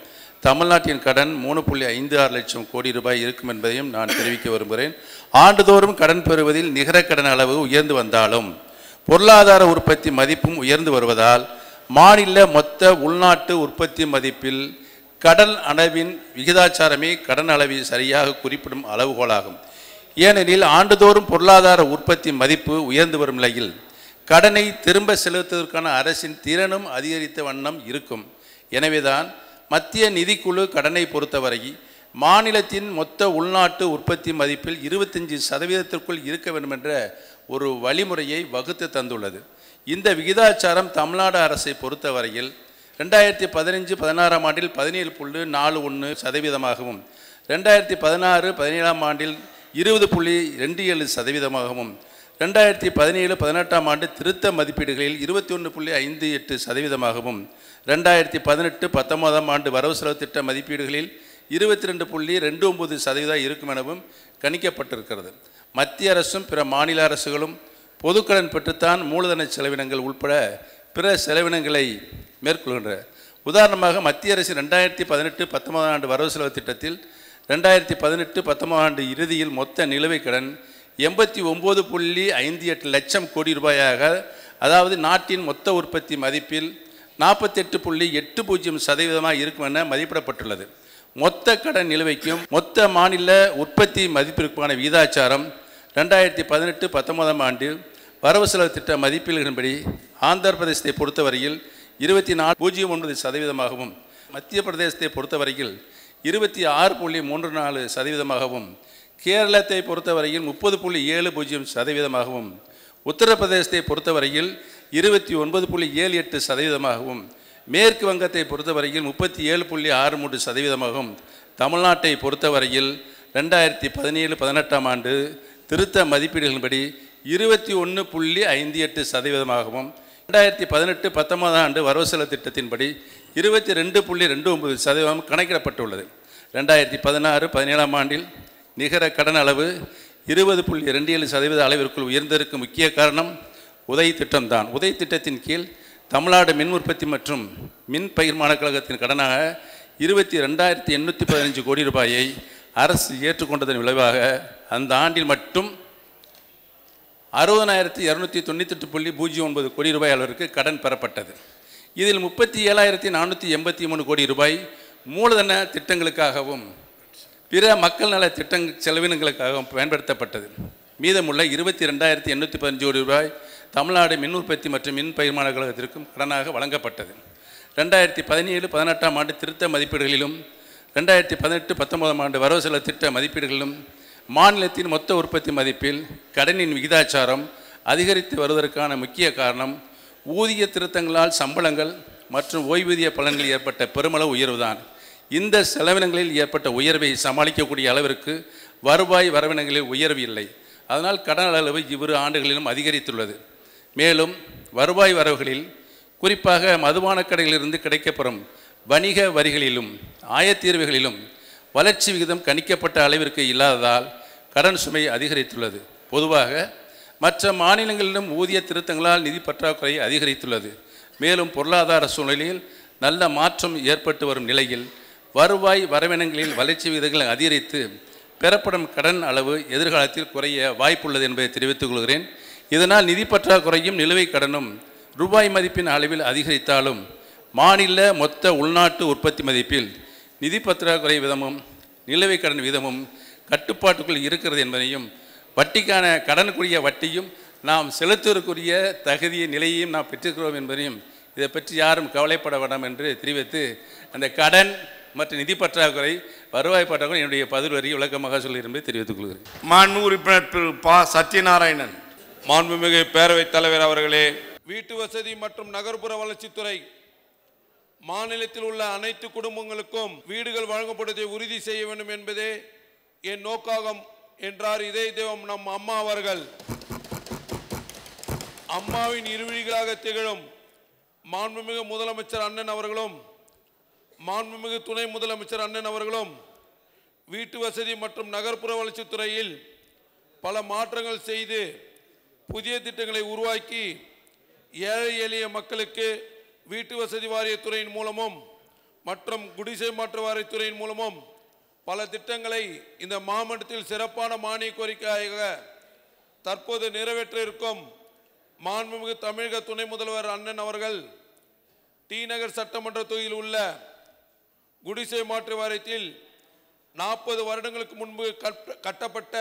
தமிழ்நாட்டின் கடன் மூணு புள்ளி ஐந்து ஆறு லட்சம் கோடி ரூபாய் இருக்கும் என்பதையும் நான் தெரிவிக்க விரும்புகிறேன் ஆண்டுதோறும் கடன் பெறுவதில் நிகர கடன் அளவு உயர்ந்து வந்தாலும் பொருளாதார உற்பத்தி மதிப்பும் உயர்ந்து வருவதால் மாநில மொத்த உள்நாட்டு உற்பத்தி மதிப்பில் கடன் அளவின் விகிதாச்சாரமே கடன் அளவை சரியாக குறிப்பிடும் அளவுகோலாகும் ஏனெனில் ஆண்டுதோறும் பொருளாதார உற்பத்தி மதிப்பு உயர்ந்து வரும் நிலையில் கடனை திரும்ப செலுத்துவதற்கான அரசின் திறனும் அதிகரித்த வண்ணம் இருக்கும் எனவேதான் மத்திய நிதிக்குழு கடனை பொறுத்தவரை மாநிலத்தின் மொத்த உள்நாட்டு உற்பத்தி மதிப்பில் இருபத்தஞ்சி சதவீதத்திற்குள் இருக்க வேண்டும் என்ற ஒரு வழிமுறையை வகுத்து தந்துள்ளது இந்த விகிதாச்சாரம் தமிழ்நாடு அரசை பொறுத்தவரையில் ரெண்டாயிரத்தி பதினஞ்சு பதினாறாம் ஆண்டில் பதினேழு புள்ளி நாலு ஒன்று சதவீதமாகவும் ரெண்டாயிரத்தி பதினாறு பதினேழாம் ஆண்டில் இருபது புள்ளி ரெண்டு ஏழு சதவீதமாகவும் ரெண்டாயிரத்தி பதினேழு பதினெட்டாம் ஆண்டு திருத்த மதிப்பீடுகளில் இருபத்தி ஒன்று புள்ளி ஐந்து எட்டு சதவீதமாகவும் ரெண்டாயிரத்தி பதினெட்டு பத்தொன்பதாம் ஆண்டு வரவு செலவு திட்ட மதிப்பீடுகளில் இருபத்தி ரெண்டு புள்ளி ரெண்டு ஒன்பது சதவீதம் இருக்கும் எனவும் கணிக்கப்பட்டிருக்கிறது மத்திய அரசும் பிற மாநில அரசுகளும் பொதுக்கடன் பெற்றுத்தான் மூலதன செலவினங்கள் உட்பட பிற செலவினங்களை மேற்கொள்கின்றன உதாரணமாக மத்திய அரசு ரெண்டாயிரத்தி பதினெட்டு பத்தொன்பதாம் ஆண்டு வரவு செலவு திட்டத்தில் ரெண்டாயிரத்தி பதினெட்டு பத்தொன்பதாம் ஆண்டு இறுதியில் மொத்த நிலுவைக் கடன் எண்பத்தி ஒம்பது புள்ளி ஐந்து எட்டு லட்சம் கோடி ரூபாயாக அதாவது நாட்டின் மொத்த உற்பத்தி மதிப்பில் நாற்பத்தெட்டு புள்ளி எட்டு பூஜ்ஜியம் சதவீதமாக இருக்கும் என மதிப்பிடப்பட்டுள்ளது மொத்த கடன் நிலுவைக்கும் மொத்த மாநில உற்பத்தி மதிப்பிற்கான விகிதாச்சாரம் ரெண்டாயிரத்தி பதினெட்டு பத்தொன்பதாம் ஆண்டு வரவு செலவு திட்ட மதிப்பீடுகளின்படி ஆந்திர பிரதேசத்தை பொறுத்தவரையில் இருபத்தி நாலு பூஜ்ஜியம் ஒன்பது சதவீதமாகவும் மத்திய பிரதேசத்தை பொறுத்தவரையில் இருபத்தி ஆறு புள்ளி மூன்று நாலு சதவீதமாகவும் கேரளத்தை பொறுத்தவரையில் முப்பது புள்ளி ஏழு பூஜ்ஜியம் சதவீதமாகவும் உத்தரப்பிரதேசத்தை பொறுத்தவரையில் இருபத்தி ஒன்பது புள்ளி ஏழு எட்டு சதவீதமாகவும் மேற்கு வங்கத்தை பொறுத்தவரையில் முப்பத்தி ஏழு புள்ளி ஆறு மூன்று சதவீதமாகவும் தமிழ்நாட்டை பொறுத்தவரையில் ரெண்டாயிரத்தி பதினேழு பதினெட்டாம் ஆண்டு திருத்த மதிப்பீடுகளின்படி இருபத்தி ஒன்று புள்ளி ஐந்து எட்டு சதவீதமாகவும் ரெண்டாயிரத்தி பதினெட்டு பத்தொன்பதாம் ஆண்டு வரவு செலவு திட்டத்தின்படி இருபத்தி ரெண்டு புள்ளி ரெண்டு ஒன்பது சதவீதம் கணக்கிடப்பட்டுள்ளது ரெண்டாயிரத்தி பதினாறு பதினேழாம் ஆண்டில் நிகர கடன் அளவு இருபது புள்ளி ரெண்டு ஏழு சதவீத அளவிற்குள் உயர்ந்திருக்கும் முக்கிய காரணம் உதய் திட்டம்தான் உதய் திட்டத்தின் கீழ் தமிழ்நாடு மின் உற்பத்தி மற்றும் மின் பகிர்மான கழகத்தின் கடனாக இருபத்தி ரெண்டாயிரத்தி எண்ணூற்றி பதினஞ்சு கோடி ரூபாயை அரசு ஏற்றுக்கொண்டதன் விளைவாக அந்த ஆண்டில் மட்டும் அறுபதனாயிரத்தி இரநூத்தி தொண்ணூத்தெட்டு புள்ளி பூஜ்ஜியம் ஒன்பது கோடி ரூபாய் அளவிற்கு கடன் பெறப்பட்டது இதில் முப்பத்தி ஏழாயிரத்தி நானூற்றி எண்பத்தி மூணு கோடி ரூபாய் மூலதன திட்டங்களுக்காகவும் பிற மக்கள் நல திட்டங் செலவினங்களுக்காகவும் பயன்படுத்தப்பட்டது மீதமுள்ள இருபத்தி ரெண்டாயிரத்தி எண்ணூற்றி பதினஞ்சு கோடி ரூபாய் தமிழ்நாடு மின் உற்பத்தி மற்றும் மின் பகிர்மான கழகத்திற்கும் கடனாக வழங்கப்பட்டது ரெண்டாயிரத்தி பதினேழு பதினெட்டாம் ஆண்டு திருத்த மதிப்பீடுகளிலும் ரெண்டாயிரத்தி பதினெட்டு பத்தொன்பதாம் ஆண்டு வரவு செலவு திட்ட மதிப்பீடுகளிலும் மாநிலத்தின் மொத்த உற்பத்தி மதிப்பில் கடனின் விகிதாச்சாரம் அதிகரித்து வருவதற்கான முக்கிய காரணம் ஊதிய திருத்தங்களால் சம்பளங்கள் மற்றும் ஓய்வூதிய பலன்கள் ஏற்பட்ட பெருமளவு உயர்வுதான் இந்த செலவினங்களில் ஏற்பட்ட உயர்வை சமாளிக்கக்கூடிய அளவிற்கு வருவாய் வரவினங்களில் உயர்வு இல்லை அதனால் கடன் அளவு இவ்விரு ஆண்டுகளிலும் அதிகரித்துள்ளது மேலும் வருவாய் வரவுகளில் குறிப்பாக மதுபான கடைகளிலிருந்து கிடைக்கப்பெறும் வணிக வரிகளிலும் ஆயத்தீர்வுகளிலும் வளர்ச்சி விகிதம் கணிக்கப்பட்ட அளவிற்கு இல்லாததால் கடன் சுமை அதிகரித்துள்ளது பொதுவாக மற்ற மாநிலங்களிலும் ஊதிய திருத்தங்களால் நிதி பற்றாக்குறை அதிகரித்துள்ளது மேலும் பொருளாதார சூழ்நிலையில் நல்ல மாற்றம் ஏற்பட்டு வரும் நிலையில் வருவாய் வரவினங்களில் வளர்ச்சி விகிதங்கள் அதிகரித்து பெறப்படும் கடன் அளவு எதிர்காலத்தில் குறைய வாய்ப்புள்ளது என்பதை தெரிவித்துக் கொள்கிறேன் இதனால் நிதி பற்றாக்குறையும் நிலுவைக் கடனும் ரூபாய் மதிப்பின் அளவில் அதிகரித்தாலும் மாநில மொத்த உள்நாட்டு உற்பத்தி மதிப்பில் நிதி பற்றாக்குறை விதமும் நிலுவைக் கடன் விதமும் கட்டுப்பாட்டுக்குள் இருக்கிறது என்பதையும் வட்டிக்கான கடனுக்குரிய வட்டியும் நாம் செலுத்துவதற்குரிய தகுதிய நிலையையும் நாம் பெற்றிருக்கிறோம் என்பதையும் இதை பற்றி யாரும் கவலைப்பட வேண்டாம் என்று தெரிவித்து அந்த கடன் மற்றும் நிதி பற்றாக்குறை வருவாய் பற்றாக்குறை என்னுடைய பதில் வரி விளக்கமாக சொல்லியிருப்பதை தெரிவித்துக் கொள்கிறேன் மாண்பு உறுப்பினர் திரு ப சத்யநாராயணன் மாண்புமிகு பேரவைத் தலைவர் அவர்களே வீட்டு வசதி மற்றும் நகர்ப்புற வளர்ச்சித்துறை மாநிலத்தில் உள்ள அனைத்து குடும்பங்களுக்கும் வீடுகள் வழங்கப்படுவதை உறுதி செய்ய வேண்டும் என்பதே என் நோக்காகும் என்றார் இதய தெய்வம் நம் அம்மா அவர்கள் அம்மாவின் இருவிழிகளாக திகழும் மாண்புமிகு முதலமைச்சர் அண்ணன் அவர்களும் மாண்புமிகு துணை முதலமைச்சர் அண்ணன் அவர்களும் வீட்டு வசதி மற்றும் நகர்ப்புற வளர்ச்சித்துறையில் பல மாற்றங்கள் செய்து புதிய திட்டங்களை உருவாக்கி ஏழை எளிய மக்களுக்கு வீட்டு வசதி வாரியத்துறையின் மூலமும் மற்றும் குடிசை மாற்று வாரியத்துறையின் மூலமும் பல திட்டங்களை இந்த மாமண்டத்தில் சிறப்பான மானிய கோரிக்கையாக தற்போது நிறைவேற்ற இருக்கும் மாண்புமிகு தமிழக துணை முதல்வர் அண்ணன் அவர்கள் டி நகர் சட்டமன்ற தொகுதியில் உள்ள குடிசை மாற்று வாரியத்தில் நாற்பது வருடங்களுக்கு முன்பு கட்ட- கட்டப்பட்ட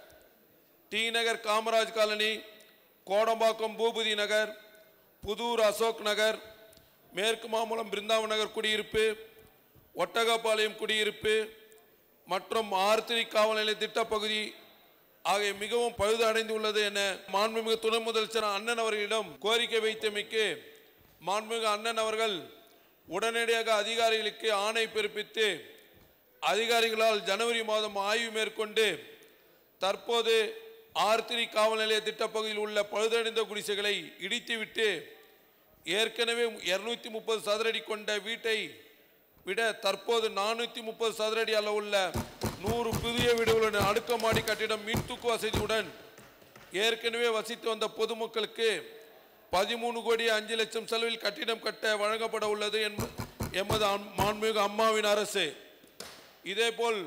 டி நகர் காமராஜ் காலனி கோடம்பாக்கம் பூபதி நகர் புதூர் அசோக் நகர் மேற்கு மாம்பலம் பிருந்தாவன் நகர் குடியிருப்பு ஒட்டகப்பாளையம் குடியிருப்பு மற்றும் ஆர்த்திரி காவல் நிலைய திட்டப்பகுதி ஆகிய மிகவும் பழுது அடைந்துள்ளது என மாண்புமிகு துணை முதலமைச்சர் அண்ணன் அவர்களிடம் கோரிக்கை வைத்தமைக்கு மாண்புமிகு அண்ணன் அவர்கள் உடனடியாக அதிகாரிகளுக்கு ஆணை பிறப்பித்து அதிகாரிகளால் ஜனவரி மாதம் ஆய்வு மேற்கொண்டு தற்போது ஆர்த்திரி காவல் நிலைய திட்டப்பகுதியில் உள்ள பழுதடைந்த குடிசைகளை இடித்துவிட்டு ஏற்கனவே இருநூத்தி முப்பது சதுரடி கொண்ட வீட்டை விட தற்போது நானூற்றி முப்பது சதுரடி அளவுள்ள நூறு புதிய வீடுகளுடன் அடுக்குமாடி கட்டிடம் மின்தூக்கு வசதியுடன் ஏற்கனவே வசித்து வந்த பொதுமக்களுக்கு பதிமூணு கோடி அஞ்சு லட்சம் செலவில் கட்டிடம் கட்ட வழங்கப்பட உள்ளது என்ப- எமது அம்- மாண்புமிகு அம்மாவின் அரசு இதேபோல்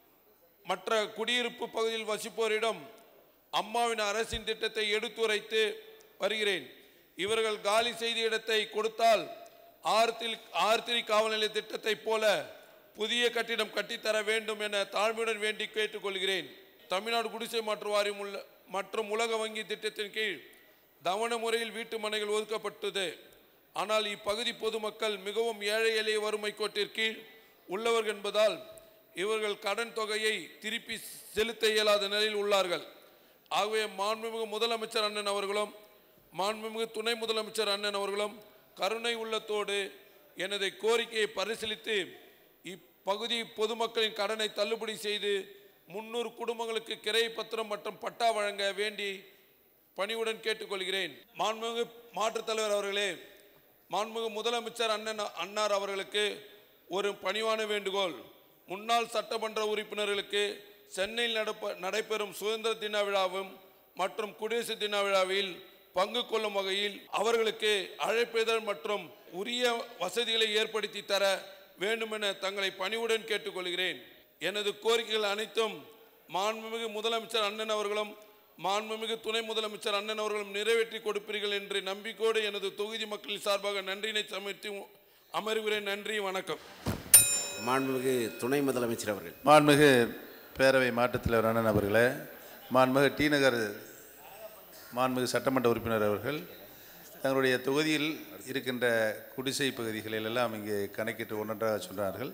மற்ற குடியிருப்பு பகுதியில் வசிப்போரிடம் அம்மாவின் அரசின் திட்டத்தை எடுத்துரைத்து வருகிறேன் இவர்கள் காலி செய்த இடத்தை கொடுத்தால் ஆர்த்தில் ஆர்த்திரி காவல் நிலைய திட்டத்தைப் போல புதிய கட்டிடம் கட்டித்தர வேண்டும் என தாழ்மையுடன் வேண்டி கேட்டுக்கொள்கிறேன் தமிழ்நாடு குடிசை மாற்று வாரியம் உள்ள மற்றும் உலக வங்கி திட்டத்தின் கீழ் தவண முறையில் வீட்டு மனைகள் ஒதுக்கப்பட்டது ஆனால் இப்பகுதி பொதுமக்கள் மிகவும் ஏழை எளிய வறுமை கோட்டிற்கு கீழ் உள்ளவர்கள் என்பதால் இவர்கள் கடன் தொகையை திருப்பி செலுத்த இயலாத நிலையில் உள்ளார்கள் ஆகவே மாண்புமிகு முதலமைச்சர் அண்ணன் அவர்களும் மாண்புமிகு துணை முதலமைச்சர் அண்ணன் அவர்களும் கருணை உள்ளத்தோடு எனது கோரிக்கையை பரிசீலித்து இப்பகுதி பொதுமக்களின் கடனை தள்ளுபடி செய்து முன்னூறு குடும்பங்களுக்கு கிரை பத்திரம் மற்றும் பட்டா வழங்க வேண்டி பணிவுடன் கேட்டுக்கொள்கிறேன் மாண்புமிகு மாற்றுத் தலைவர் அவர்களே மாண்புமிகு முதலமைச்சர் அண்ணன் அன்னார் அவர்களுக்கு ஒரு பணிவான வேண்டுகோள் முன்னாள் சட்டமன்ற உறுப்பினர்களுக்கு சென்னையில் நடப்ப நடைபெறும் சுதந்திர தின விழாவும் மற்றும் குடியரசு தின விழாவில் பங்கு கொள்ளும் வகையில் அவர்களுக்கு அழைப்பிதழ் மற்றும் உரிய வசதிகளை ஏற்படுத்தி தர வேண்டுமென தங்களை பணிவுடன் கேட்டுக்கொள்கிறேன் எனது கோரிக்கைகள் அனைத்தும் மாண்புமிகு முதலமைச்சர் அண்ணன் அவர்களும் மாண்புமிகு துணை முதலமைச்சர் அண்ணன் அவர்களும் நிறைவேற்றி கொடுப்பீர்கள் என்று நம்பிக்கையோடு எனது தொகுதி மக்களின் சார்பாக நன்றியினை சமர்த்தி அமர்கிறேன் நன்றி வணக்கம் மாண்புமிகு துணை முதலமைச்சர் அவர்கள் மாண்புமிகு பேரவை மாற்றுத் தலைவர் அண்ணன் அவர்களே மாண்புமிகு டி நகர் மாண்புமிகு சட்டமன்ற உறுப்பினர் அவர்கள் தங்களுடைய தொகுதியில் இருக்கின்ற குடிசை பகுதிகளில் எல்லாம் இங்கே கணக்கிட்டு ஒன்றொன்றாக சொன்னார்கள்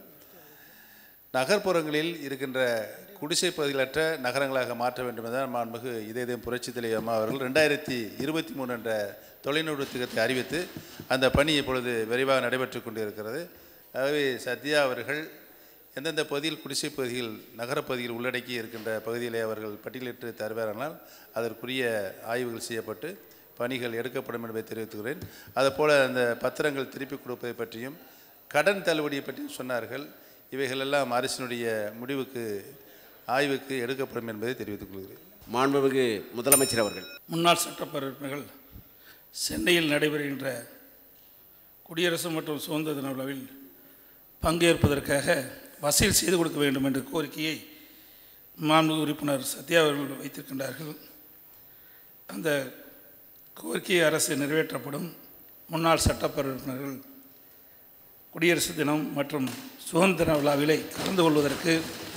நகர்ப்புறங்களில் இருக்கின்ற குடிசை பகுதிகளற்ற நகரங்களாக மாற்ற வேண்டும் என்றால் மாண்புமிகு இதயம் புரட்சி தலைவர் அம்மா அவர்கள் ரெண்டாயிரத்தி இருபத்தி மூணு என்ற தொலைநூறு திட்டத்தை அறிவித்து அந்த பணி இப்பொழுது விரைவாக நடைபெற்று கொண்டிருக்கிறது ஆகவே சத்யா அவர்கள் எந்தெந்த பகுதியில் குடிசை பகுதியில் நகரப்பகுதியில் உள்ளடக்கி இருக்கின்ற பகுதியிலே அவர்கள் பட்டியலிட்டு தருவாரானால் அதற்குரிய ஆய்வுகள் செய்யப்பட்டு பணிகள் எடுக்கப்படும் என்பதை தெரிவித்துக்கிறேன் அதுபோல் அந்த பத்திரங்கள் திருப்பி கொடுப்பதை பற்றியும் கடன் தள்ளுபடியை பற்றியும் சொன்னார்கள் இவைகளெல்லாம் அரசினுடைய முடிவுக்கு ஆய்வுக்கு எடுக்கப்படும் என்பதை தெரிவித்துக் கொள்கிறேன் மாண்புமிகு முதலமைச்சர் அவர்கள் முன்னாள் சட்டப்பேரவை உறுப்பினர்கள் சென்னையில் நடைபெறுகின்ற குடியரசு மற்றும் சுதந்திர தின விழாவில் பங்கேற்பதற்காக வசூல் செய்து கொடுக்க வேண்டும் என்ற கோரிக்கையை மாண்புமிகு உறுப்பினர் சத்யா அவர்கள் வைத்திருக்கின்றார்கள் அந்த கோரிக்கையை அரசு நிறைவேற்றப்படும் முன்னாள் சட்டப்பேரவை உறுப்பினர்கள் குடியரசு தினம் மற்றும் சுதந்திர விழாவிலே கலந்து கொள்வதற்கு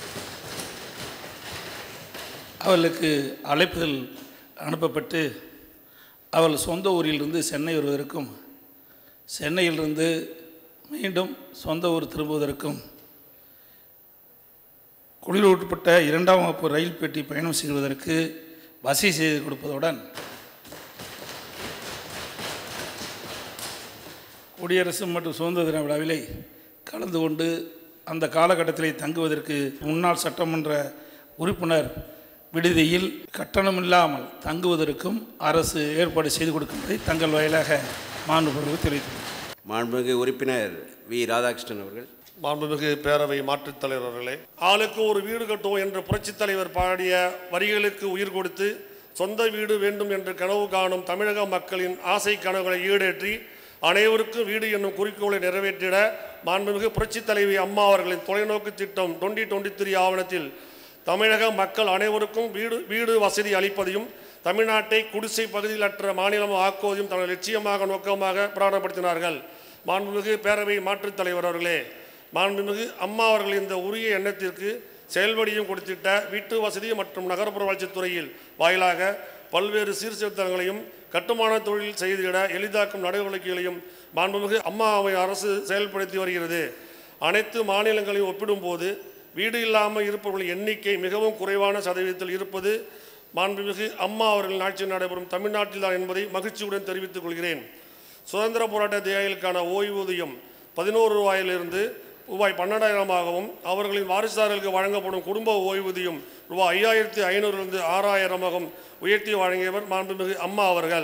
அவர்களுக்கு அழைப்புதல் அனுப்பப்பட்டு அவள் சொந்த ஊரிலிருந்து சென்னை வருவதற்கும் சென்னையிலிருந்து மீண்டும் சொந்த ஊர் திரும்புவதற்கும் குளிரூட்டப்பட்ட இரண்டாம் வகுப்பு ரயில் பெட்டி பயணம் செய்வதற்கு வசதி செய்து கொடுப்பதுடன் குடியரசு மற்றும் சுதந்திர தின விழாவிலே கலந்து கொண்டு அந்த காலகட்டத்திலே தங்குவதற்கு முன்னாள் சட்டமன்ற உறுப்பினர் விடுதியில் கட்டணமில்லாமல் தங்குவதற்கும் அரசு ஏற்பாடு செய்து கொடுக்கும்படி தங்கள் வாயிலாக மாண்புபொருள் தெரிவித்துள்ளது மாண்புமிகு உறுப்பினர் வி ராதாகிருஷ்ணன் அவர்கள் மாண்புமிகு பேரவை மாற்றுத் தலைவர் அவர்களே ஆளுக்கு ஒரு வீடு கட்டுவோம் என்ற புரட்சித் தலைவர் பாடிய வரிகளுக்கு உயிர் கொடுத்து சொந்த வீடு வேண்டும் என்று கனவு காணும் தமிழக மக்களின் ஆசை கனவுகளை ஈடேற்றி அனைவருக்கும் வீடு என்னும் குறிக்கோளை நிறைவேற்றிட மாண்புமிகு புரட்சித் தலைவி அம்மா அவர்களின் தொலைநோக்கு திட்டம் டுவெண்ட்டி டுவெண்ட்டி த்ரீ ஆவணத்தில் தமிழக மக்கள் அனைவருக்கும் வீடு வீடு வசதி அளிப்பதையும் தமிழ்நாட்டை குடிசை பகுதியிலற்ற மாநிலம் ஆக்குவதையும் தனது லட்சியமாக நோக்கமாக பிராணப்படுத்தினார்கள் மாண்புமிகு பேரவை மாற்றுத் தலைவர் அவர்களே மாண்புமிகு அம்மா அவர்கள் இந்த உரிய எண்ணத்திற்கு செயல்படியும் கொடுத்திட்ட வீட்டு வசதி மற்றும் நகர்ப்புற வளர்ச்சித் துறையில் வாயிலாக பல்வேறு சீர்திருத்தங்களையும் கட்டுமான தொழில் செய்திட எளிதாக்கும் நடவடிக்கைகளையும் மாண்புமிகு அம்மாவை அரசு செயல்படுத்தி வருகிறது அனைத்து மாநிலங்களையும் ஒப்பிடும்போது வீடு இல்லாமல் இருப்பவர்களின் எண்ணிக்கை மிகவும் குறைவான சதவீதத்தில் இருப்பது மாண்புமிகு அம்மா அவர்களின் ஆட்சியில் நடைபெறும் தமிழ்நாட்டில்தான் என்பதை மகிழ்ச்சியுடன் தெரிவித்துக் கொள்கிறேன் சுதந்திர போராட்ட தியாகிகளுக்கான ஓய்வூதியம் பதினோரு ரூபாயிலிருந்து ரூபாய் பன்னெண்டாயிரமாகவும் அவர்களின் வாரிசுதாரர்களுக்கு வழங்கப்படும் குடும்ப ஓய்வூதியம் ரூபாய் ஐயாயிரத்தி ஐநூறிலிருந்து ஆறாயிரமாகவும் உயர்த்தி வழங்கியவர் மாண்புமிகு அம்மா அவர்கள்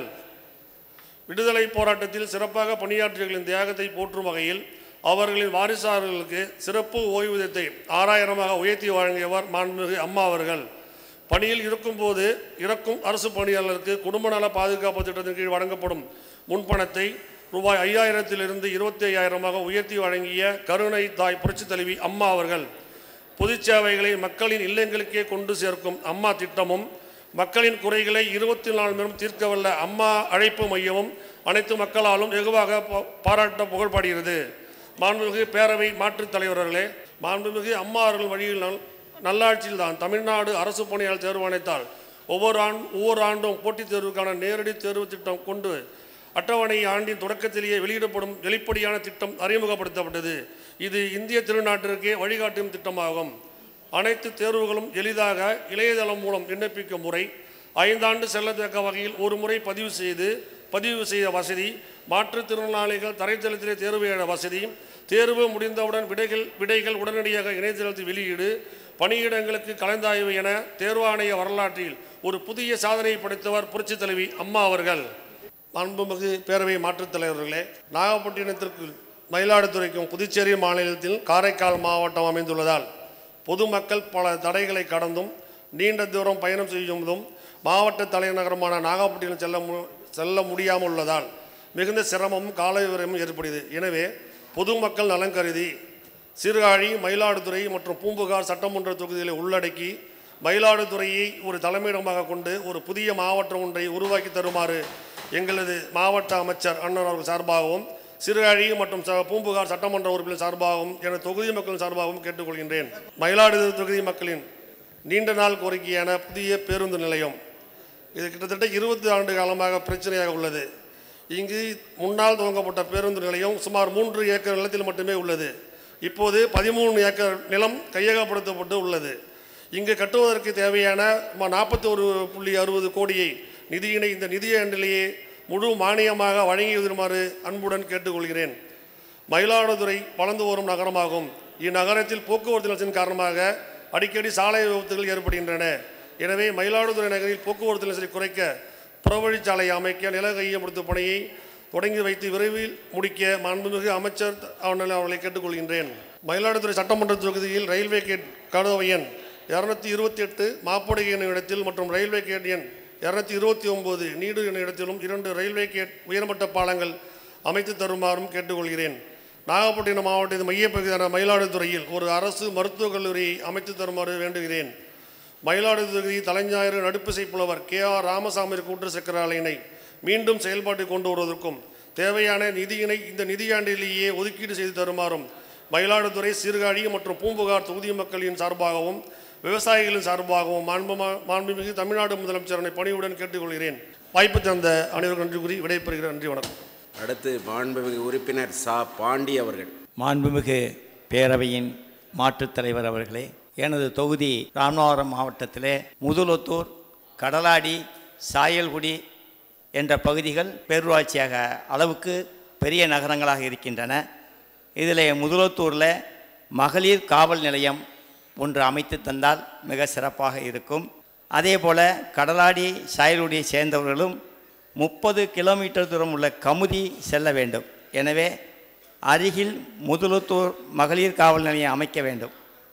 விடுதலை போராட்டத்தில் சிறப்பாக பணியாற்றியவர்களின் தியாகத்தை போற்றும் வகையில் அவர்களின் வாரிசாளர்களுக்கு சிறப்பு ஓய்வூதியத்தை ஆறாயிரமாக உயர்த்தி வழங்கியவர் மாண்புமிகு அம்மா அவர்கள் பணியில் இருக்கும்போது இறக்கும் அரசு பணியாளருக்கு குடும்ப நல பாதுகாப்பு திட்டத்தின் கீழ் வழங்கப்படும் முன்பணத்தை ரூபாய் ஐயாயிரத்திலிருந்து இருபத்தி ஐயாயிரமாக உயர்த்தி வழங்கிய கருணை தாய் புரட்சித் தலைவி அம்மா அவர்கள் பொதுச் சேவைகளை மக்களின் இல்லங்களுக்கே கொண்டு சேர்க்கும் அம்மா திட்டமும் மக்களின் குறைகளை இருபத்தி நாலு மணி நேரம் தீர்க்க வல்ல அம்மா அழைப்பு மையமும் அனைத்து மக்களாலும் வெகுவாக பா- பாராட்ட புகழ்பாடுகிறது மாண்புமிகு பேரவை மாற்றுத் தலைவர்களே மாண்புமிகு அம்மா அவர்கள் வழியில் நல் நல்லாட்சியில் தான் தமிழ்நாடு அரசு பணியாளர் தேர்வாணையத்தால் ஒவ்வொரு ஆண்டு ஒவ்வொரு ஆண்டும் போட்டித் தேர்வுக்கான நேரடி தேர்வு திட்டம் கொண்டு அட்டவணை ஆண்டின் தொடக்கத்திலேயே வெளியிடப்படும் வெளிப்படையான திட்டம் அறிமுகப்படுத்தப்பட்டது இது இந்திய திருநாட்டிற்கே வழிகாட்டும் திட்டமாகும் அனைத்து தேர்வுகளும் எளிதாக இணையதளம் மூலம் விண்ணப்பிக்கும் முறை ஐந்தாண்டு செல்லத்தக்க வகையில் ஒரு முறை பதிவு செய்து பதிவு செய்ய வசதி மாற்றுத்திறனாளிகள் தரைத்தளத்திலே தேர்வு எழுத வசதி தேர்வு முடிந்தவுடன் விடைகள் விடைகள் உடனடியாக இணையதளத்தில் வெளியீடு பணியிடங்களுக்கு கலந்தாய்வு என தேர்வாணைய வரலாற்றில் ஒரு புதிய சாதனையை படைத்தவர் புரட்சித் தலைவி அம்மா அவர்கள் மாண்புமிகு பேரவை மாற்றுத் தலைவர்களே நாகப்பட்டினத்திற்கு மயிலாடுதுறைக்கும் புதுச்சேரி மாநிலத்தில் காரைக்கால் மாவட்டம் அமைந்துள்ளதால் பொதுமக்கள் பல தடைகளை கடந்தும் நீண்ட தூரம் பயணம் செய்யும்போதும் மாவட்ட தலைநகரமான நாகப்பட்டினம் செல்ல மு செல்ல முடியாமல் உள்ளதால் மிகுந்த சிரமமும் கால விரயமும் ஏற்படுகிறது எனவே பொதுமக்கள் நலன் கருதி சீர்காழி மயிலாடுதுறை மற்றும் பூம்புகார் சட்டமன்ற தொகுதிகளை உள்ளடக்கி மயிலாடுதுறையை ஒரு தலைமையிடமாக கொண்டு ஒரு புதிய மாவட்டம் ஒன்றை உருவாக்கி தருமாறு எங்களது மாவட்ட அமைச்சர் அண்ணன் அவர்கள் சார்பாகவும் சீர்காழி மற்றும் ச- பூம்புகார் சட்டமன்ற உறுப்பினர் சார்பாகவும் எனது தொகுதி மக்களின் சார்பாகவும் கேட்டுக்கொள்கின்றேன் மயிலாடுதுறை தொகுதி மக்களின் நீண்ட நாள் கோரிக்கையான புதிய பேருந்து நிலையம் இது கிட்டத்தட்ட இருபது ஆண்டு காலமாக பிரச்சனையாக உள்ளது இங்கு முன்னால் துவங்கப்பட்ட பேருந்து நிலையம் சுமார் மூன்று ஏக்கர் நிலத்தில் மட்டுமே உள்ளது இப்போது பதிமூணு ஏக்கர் நிலம் கையகப்படுத்தப்பட்டு உள்ளது இங்கு கட்டுவதற்கு தேவையான நாற்பத்தி ஒரு புள்ளி அறுபது கோடியை நிதியினை இந்த நிதியாண்டிலேயே முழு மானியமாக வழங்கி வருமாறு அன்புடன் கேட்டுக்கொள்கிறேன் மயிலாடுதுறை வளர்ந்து வரும் நகரமாகும் இந்நகரத்தில் போக்குவரத்து நெரிசலின் காரணமாக அடிக்கடி சாலை விபத்துகள் ஏற்படுகின்றன எனவே மயிலாடுதுறை நகரில் போக்குவரத்து நெரிசலை குறைக்க புறவழிச்சாலை அமைக்க நில கையப்படுத்தும் பணியை தொடங்கி வைத்து விரைவில் முடிக்க மாண்புமிகு அமைச்சர் அவர்கள் அவர்களை கேட்டுக்கொள்கின்றேன் மயிலாடுதுறை சட்டமன்ற தொகுதியில் ரயில்வே கேட் கதவு எண் இரநூத்தி இருபத்தி எட்டு மாப்படை எனும் இடத்தில் மற்றும் ரயில்வே கேட் எண் இரநூத்தி இருபத்தி ஒம்பது நீடு எனும் இடத்திலும் இரண்டு ரயில்வே கேட் உயர்மட்ட பாலங்கள் அமைத்து தருமாறும் கேட்டுக்கொள்கிறேன் நாகப்பட்டினம் மாவட்டத்தின் மையப்பகுதியான மயிலாடுதுறையில் ஒரு அரசு மருத்துவக் கல்லூரியை அமைத்து தருமாறு வேண்டுகிறேன் மயிலாடுதுறை தலைஞாயிறு நடுப்பிசை புலவர் கே ஆர் ராமசாமி கூட்டு சக்கர ஆலையினை மீண்டும் செயல்பாட்டுக்கு கொண்டு வருவதற்கும் தேவையான நிதியினை இந்த நிதியாண்டிலேயே ஒதுக்கீடு செய்து தருமாறும் மயிலாடுதுறை சீர்காழி மற்றும் பூம்புகார் தொகுதி மக்களின் சார்பாகவும் விவசாயிகளின் சார்பாகவும் மாண்புமா மாண்புமிகு தமிழ்நாடு முதலமைச்சரனை பணியுடன் கேட்டுக்கொள்கிறேன் வாய்ப்பு தந்த அனைவருக்கும் நன்றி கூறி விடைபெறுகிறேன் நன்றி வணக்கம் அடுத்து மாண்புமிகு உறுப்பினர் சா பாண்டி அவர்கள் மாண்புமிகு பேரவையின் மாற்றுத் தலைவர் அவர்களே எனது தொகுதி ராமநாதபுரம் மாவட்டத்திலே முதலொத்தூர் கடலாடி சாயல்குடி என்ற பகுதிகள் பேரூராட்சியாக அளவுக்கு பெரிய நகரங்களாக இருக்கின்றன இதில் முதலொத்தூரில் மகளிர் காவல் நிலையம் ஒன்று அமைத்து தந்தால் மிக சிறப்பாக இருக்கும் அதே போல் கடலாடி சாயல்குடியை சேர்ந்தவர்களும் முப்பது கிலோமீட்டர் தூரம் உள்ள கமுதி செல்ல வேண்டும் எனவே அருகில் முதலுத்தூர் மகளிர் காவல் நிலையம் அமைக்க வேண்டும்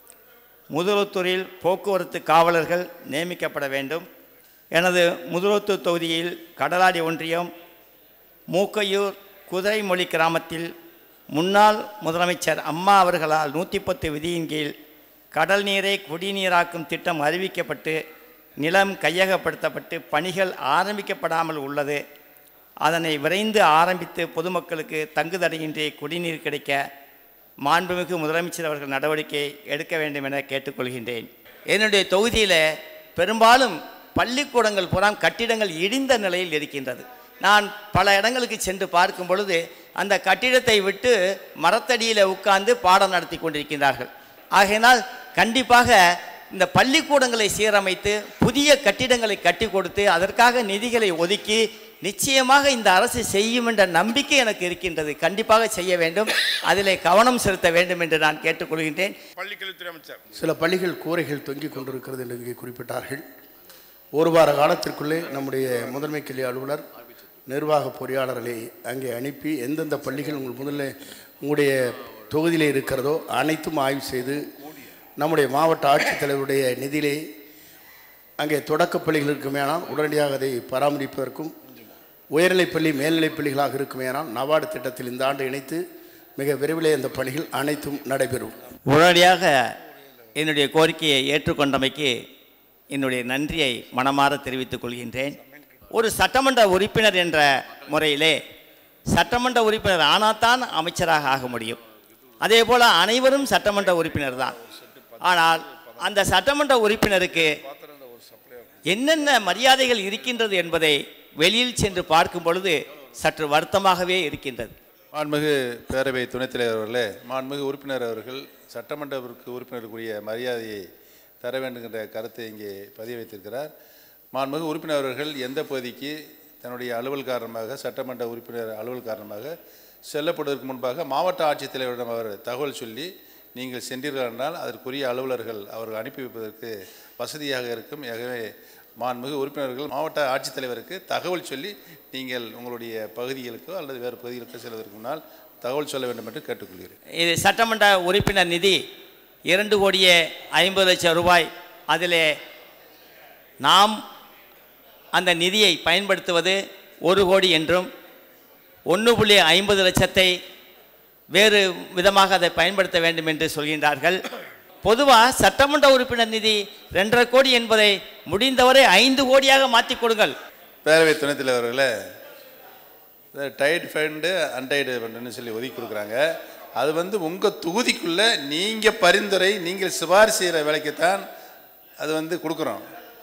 முதலுத்தூரில் போக்குவரத்து காவலர்கள் நியமிக்கப்பட வேண்டும் எனது முதலுத்தூர் தொகுதியில் கடலாடி ஒன்றியம் மூக்கையூர் குதிரைமொழி கிராமத்தில் முன்னாள் முதலமைச்சர் அம்மா அவர்களால் நூற்றி பத்து விதியின் கீழ் கடல் நீரை குடிநீராக்கும் திட்டம் அறிவிக்கப்பட்டு நிலம் கையகப்படுத்தப்பட்டு பணிகள் ஆரம்பிக்கப்படாமல் உள்ளது அதனை விரைந்து ஆரம்பித்து பொதுமக்களுக்கு தங்குதடையின்றி குடிநீர் கிடைக்க மாண்புமிகு முதலமைச்சர் அவர்கள் நடவடிக்கை எடுக்க வேண்டும் என கேட்டுக்கொள்கின்றேன் என்னுடைய தொகுதியில் பெரும்பாலும் பள்ளிக்கூடங்கள் புறம் கட்டிடங்கள் இடிந்த நிலையில் இருக்கின்றது நான் பல இடங்களுக்கு சென்று பார்க்கும் பொழுது அந்த கட்டிடத்தை விட்டு மரத்தடியில் உட்கார்ந்து பாடம் நடத்தி கொண்டிருக்கின்றார்கள் ஆகையினால் கண்டிப்பாக இந்த பள்ளிக்கூடங்களை சீரமைத்து புதிய கட்டிடங்களை கட்டி கொடுத்து அதற்காக நிதிகளை ஒதுக்கி நிச்சயமாக இந்த அரசு செய்யும் என்ற நம்பிக்கை எனக்கு இருக்கின்றது கண்டிப்பாக செய்ய வேண்டும் அதிலே கவனம் செலுத்த வேண்டும் என்று நான் கேட்டுக்கொள்கின்றேன் பள்ளிக்கல்வித்துறை அமைச்சர் சில பள்ளிகள் கூரைகள் தொங்கிக் கொண்டிருக்கிறது என்று இங்கே குறிப்பிட்டார்கள் ஒரு வார காலத்திற்குள்ளே நம்முடைய முதன்மை கல்வி அலுவலர் நிர்வாக பொறியாளர்களை அங்கே அனுப்பி எந்தெந்த பள்ளிகள் உங்கள் முதல்ல உங்களுடைய தொகுதியில் இருக்கிறதோ அனைத்தும் ஆய்வு செய்து நம்முடைய மாவட்ட ஆட்சித்தலைவருடைய நிதியிலே அங்கே தொடக்கப் பள்ளிகள் இருக்குமேனால் உடனடியாக அதை பராமரிப்பதற்கும் உயர்நிலைப்பள்ளி மேல்நிலைப் பள்ளிகளாக இருக்குமேனால் நபார்டு திட்டத்தில் இந்த ஆண்டு இணைத்து மிக விரைவிலே அந்த பணிகள் அனைத்தும் நடைபெறும் உடனடியாக என்னுடைய கோரிக்கையை ஏற்றுக்கொண்டமைக்கு என்னுடைய நன்றியை மனமாற தெரிவித்துக் கொள்கின்றேன் ஒரு சட்டமன்ற உறுப்பினர் என்ற முறையிலே சட்டமன்ற உறுப்பினர் ஆனால்தான் அமைச்சராக ஆக முடியும் அதே போல் அனைவரும் சட்டமன்ற உறுப்பினர் தான் ஆனால் அந்த சட்டமன்ற உறுப்பினருக்கு என்னென்ன மரியாதைகள் இருக்கின்றது என்பதை வெளியில் சென்று பார்க்கும் பொழுது சற்று வருத்தமாகவே இருக்கின்றது மாண்புமிகு பேரவை துணைத் தலைவர் அவர்களே மாண்புமிகு உறுப்பினர் அவர்கள் சட்டமன்றத்திற்கு உறுப்பினருக்குரிய மரியாதையை தர வேண்டுகின்ற கருத்தை இங்கே பதிய வைத்திருக்கிறார் மாண்புமிகு உறுப்பினர் அவர்கள் எந்த பகுதிக்கு தன்னுடைய அலுவல் காரணமாக சட்டமன்ற உறுப்பினர் அலுவல் காரணமாக செல்லப்படுவதற்கு முன்பாக மாவட்ட ஆட்சித்தலைவரிடம் அவர் தகவல் சொல்லி நீங்கள் சென்றீர்கள் என்றால் அதற்குரிய அலுவலர்கள் அவர்கள் அனுப்பி வைப்பதற்கு வசதியாக இருக்கும் ஆகவே மாண்புமிகு உறுப்பினர்கள் மாவட்ட ஆட்சித்தலைவருக்கு தகவல் சொல்லி நீங்கள் உங்களுடைய பகுதிகளுக்கோ அல்லது வேறு பகுதிகளுக்கோ செல்வதற்கு முன்னால் தகவல் சொல்ல வேண்டும் என்று கேட்டுக்கொள்கிறேன் இது சட்டமன்ற உறுப்பினர் நிதி இரண்டு கோடியே ஐம்பது லட்சம் ரூபாய் அதிலே நாம் அந்த நிதியை பயன்படுத்துவது ஒரு கோடி என்றும் ஒன்று புள்ளி ஐம்பது லட்சத்தை வேறு விதமாக அதை பயன்படுத்த வேண்டும் என்று சொல்கின்றார்கள் பொதுவாக சட்டமன்ற உறுப்பினர் நிதி ரெண்டரை கோடி என்பதை முடிந்தவரை ஐந்து கோடியாக மாற்றிக் கொடுங்கள் பேரவை துணைத் தலைவர்களே டைட் ஃபண்டு அன்டைடு ஃபண்டுன்னு சொல்லி ஒதுக்கி கொடுக்குறாங்க அது வந்து உங்கள் தொகுதிக்குள்ளே நீங்கள் பரிந்துரை நீங்கள் சிபாரிசு செய்கிற வேலைக்குத்தான் அது வந்து கொடுக்குறோம்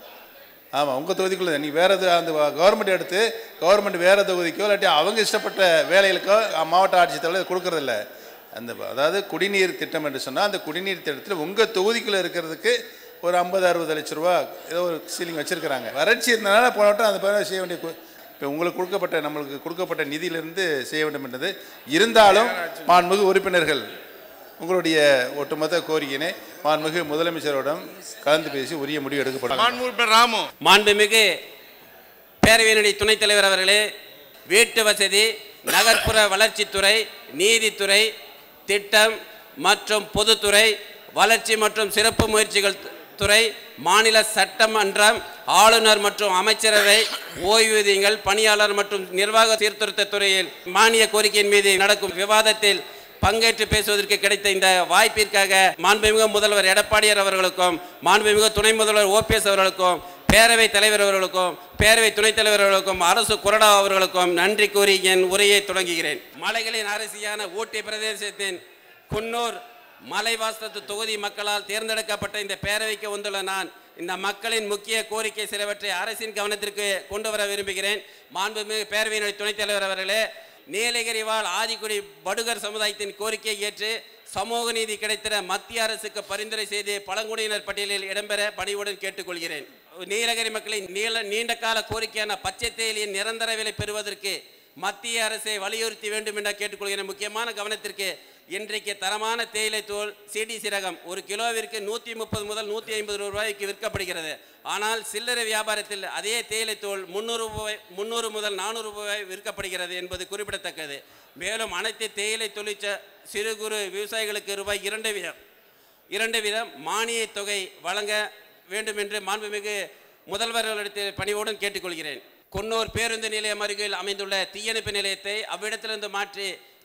ஆமாம் உங்கள் தொகுதிக்குள்ளே நீங்கள் வேறு எது அந்த கவர்மெண்ட் எடுத்து கவர்மெண்ட் வேறு தொகுதிக்கோ இல்லாட்டி அவங்க இஷ்டப்பட்ட வேலைகளுக்கோ அஹ், மாவட்ட ஆட்சித்தலைவர் கொடுக்கறதில்ல அந்த அதாவது குடிநீர் திட்டம் என்று சொன்னால் அந்த குடிநீர் திட்டத்தில் உங்கள் தொகுதிக்குள்ளே இருக்கிறதுக்கு ஒரு ஐம்பது அறுபது லட்ச ரூபா ஏதோ ஒரு சீலிங் வச்சுருக்கிறாங்க வறட்சி இருந்தனால போன வட்டம் அந்த மாதிரி செய்ய வேண்டிய கு- இப்போ உங்களுக்கு கொடுக்கப்பட்ட நம்மளுக்கு கொடுக்கப்பட்ட நிதியிலிருந்து செய்ய வேண்டும் என்றது இருந்தாலும் மாண்புமிகு உறுப்பினர்கள் உங்களுடைய ஒட்டுமொத்த கோரிக்கையினை மாண்புமிகு முதலமைச்சரோடம் கலந்து பேசி உரிய முடிவு எடுக்கப்படும் மாண்பு உறுப்பினர் ராமு மாண்புமிகு பேரவையினுடைய துணைத் தலைவர் அவர்களே வீட்டு வசதி நகர்ப்புற வளர்ச்சித்துறை நீதித்துறை திட்டம் மற்றும் பொதுத்துறை வளர்ச்சி மற்றும் சிறப்பு முயற்சிகள் து- துறை மாநில சட்டமன்றம் ஆளுநர் மற்றும் அமைச்சரவை ஓய்வூதியங்கள் பணியாளர் மற்றும் நிர்வாக சீர்திருத்த துறையில் மானிய கோரிக்கையின் மீது நடக்கும் விவாதத்தில் பங்கேற்று பேசுவதற்கு கிடைத்த இந்த வாய்ப்பிற்காக மாண்புமிகு முதல்வர் எடப்பாடியார் அவர்களுக்கும் மாண்புமிகு துணை முதல்வர் ஓபிஎஸ் அவர்களுக்கும் பேரவை தலைவர் அவர்களுக்கும் பேரவை துணைத் தலைவர் அவர்களுக்கும் அரசு கொறடா அவர்களுக்கும் நன்றி கூறி என் உரையை தொடங்குகிறேன் மலைகளின் அரசியான ஊட்டி பிரதேசத்தின் குன்னூர் மலைவாசத்து தொகுதி மக்களால் தேர்ந்தெடுக்கப்பட்ட இந்த பேரவைக்கு வந்துள்ள நான் இந்த மக்களின் முக்கிய கோரிக்கை சிலவற்றை அரசின் கவனத்திற்கு கொண்டு வர விரும்புகிறேன் மாண்புமிகு பேரவையினுடைய துணைத் தலைவர் அவர்களே நீலகிரி வாழ் ஆதிக்குடி படுகர் சமுதாயத்தின் கோரிக்கையை ஏற்று சமூக நீதி கிடைத்திட மத்திய அரசுக்கு பரிந்துரை செய்து பழங்குடியினர் பட்டியலில் இடம்பெற பணிவுடன் கேட்டுக்கொள்கிறேன் நீலகிரி மக்களின் நீள நீண்ட கால கோரிக்கையான பச்சை தேயிலையின் நிரந்தர விலை பெறுவதற்கு மத்திய அரசை வலியுறுத்தி வேண்டும் என கேட்டுக்கொள்கிறேன் முக்கியமான கவனத்திற்கு இன்றைக்கு தரமான தேயிலை தூள் சிடி சீரகம் ஒரு கிலோவிற்கு நூற்றி முப்பது முதல் நூற்றி ஐம்பது ரூபாய்க்கு விற்கப்படுகிறது ஆனால் சில்லறை வியாபாரத்தில் அதே தேயிலை தூள் முந்நூறு ரூபாய் முந்நூறு முதல் நானூறு ரூபாய் விற்கப்படுகிறது என்பது குறிப்பிடத்தக்கது மேலும் அனைத்து தேயிலை தொழிற்ச சிறு குறு விவசாயிகளுக்கு ரூபாய் இரண்டு வீதம் இரண்டு வீதம் மானிய தொகை வழங்க வேண்டும் என்று மாண்புமிகு முதல்வர்களிடத்தில் பணிவோடும் கேட்டுக்கொள்கிறேன் குன்னூர் பேருந்து நிலையம் அருகில் அமைந்துள்ள தீயணைப்பு நிலையத்தை அவ்விடத்திலிருந்து மாற்றி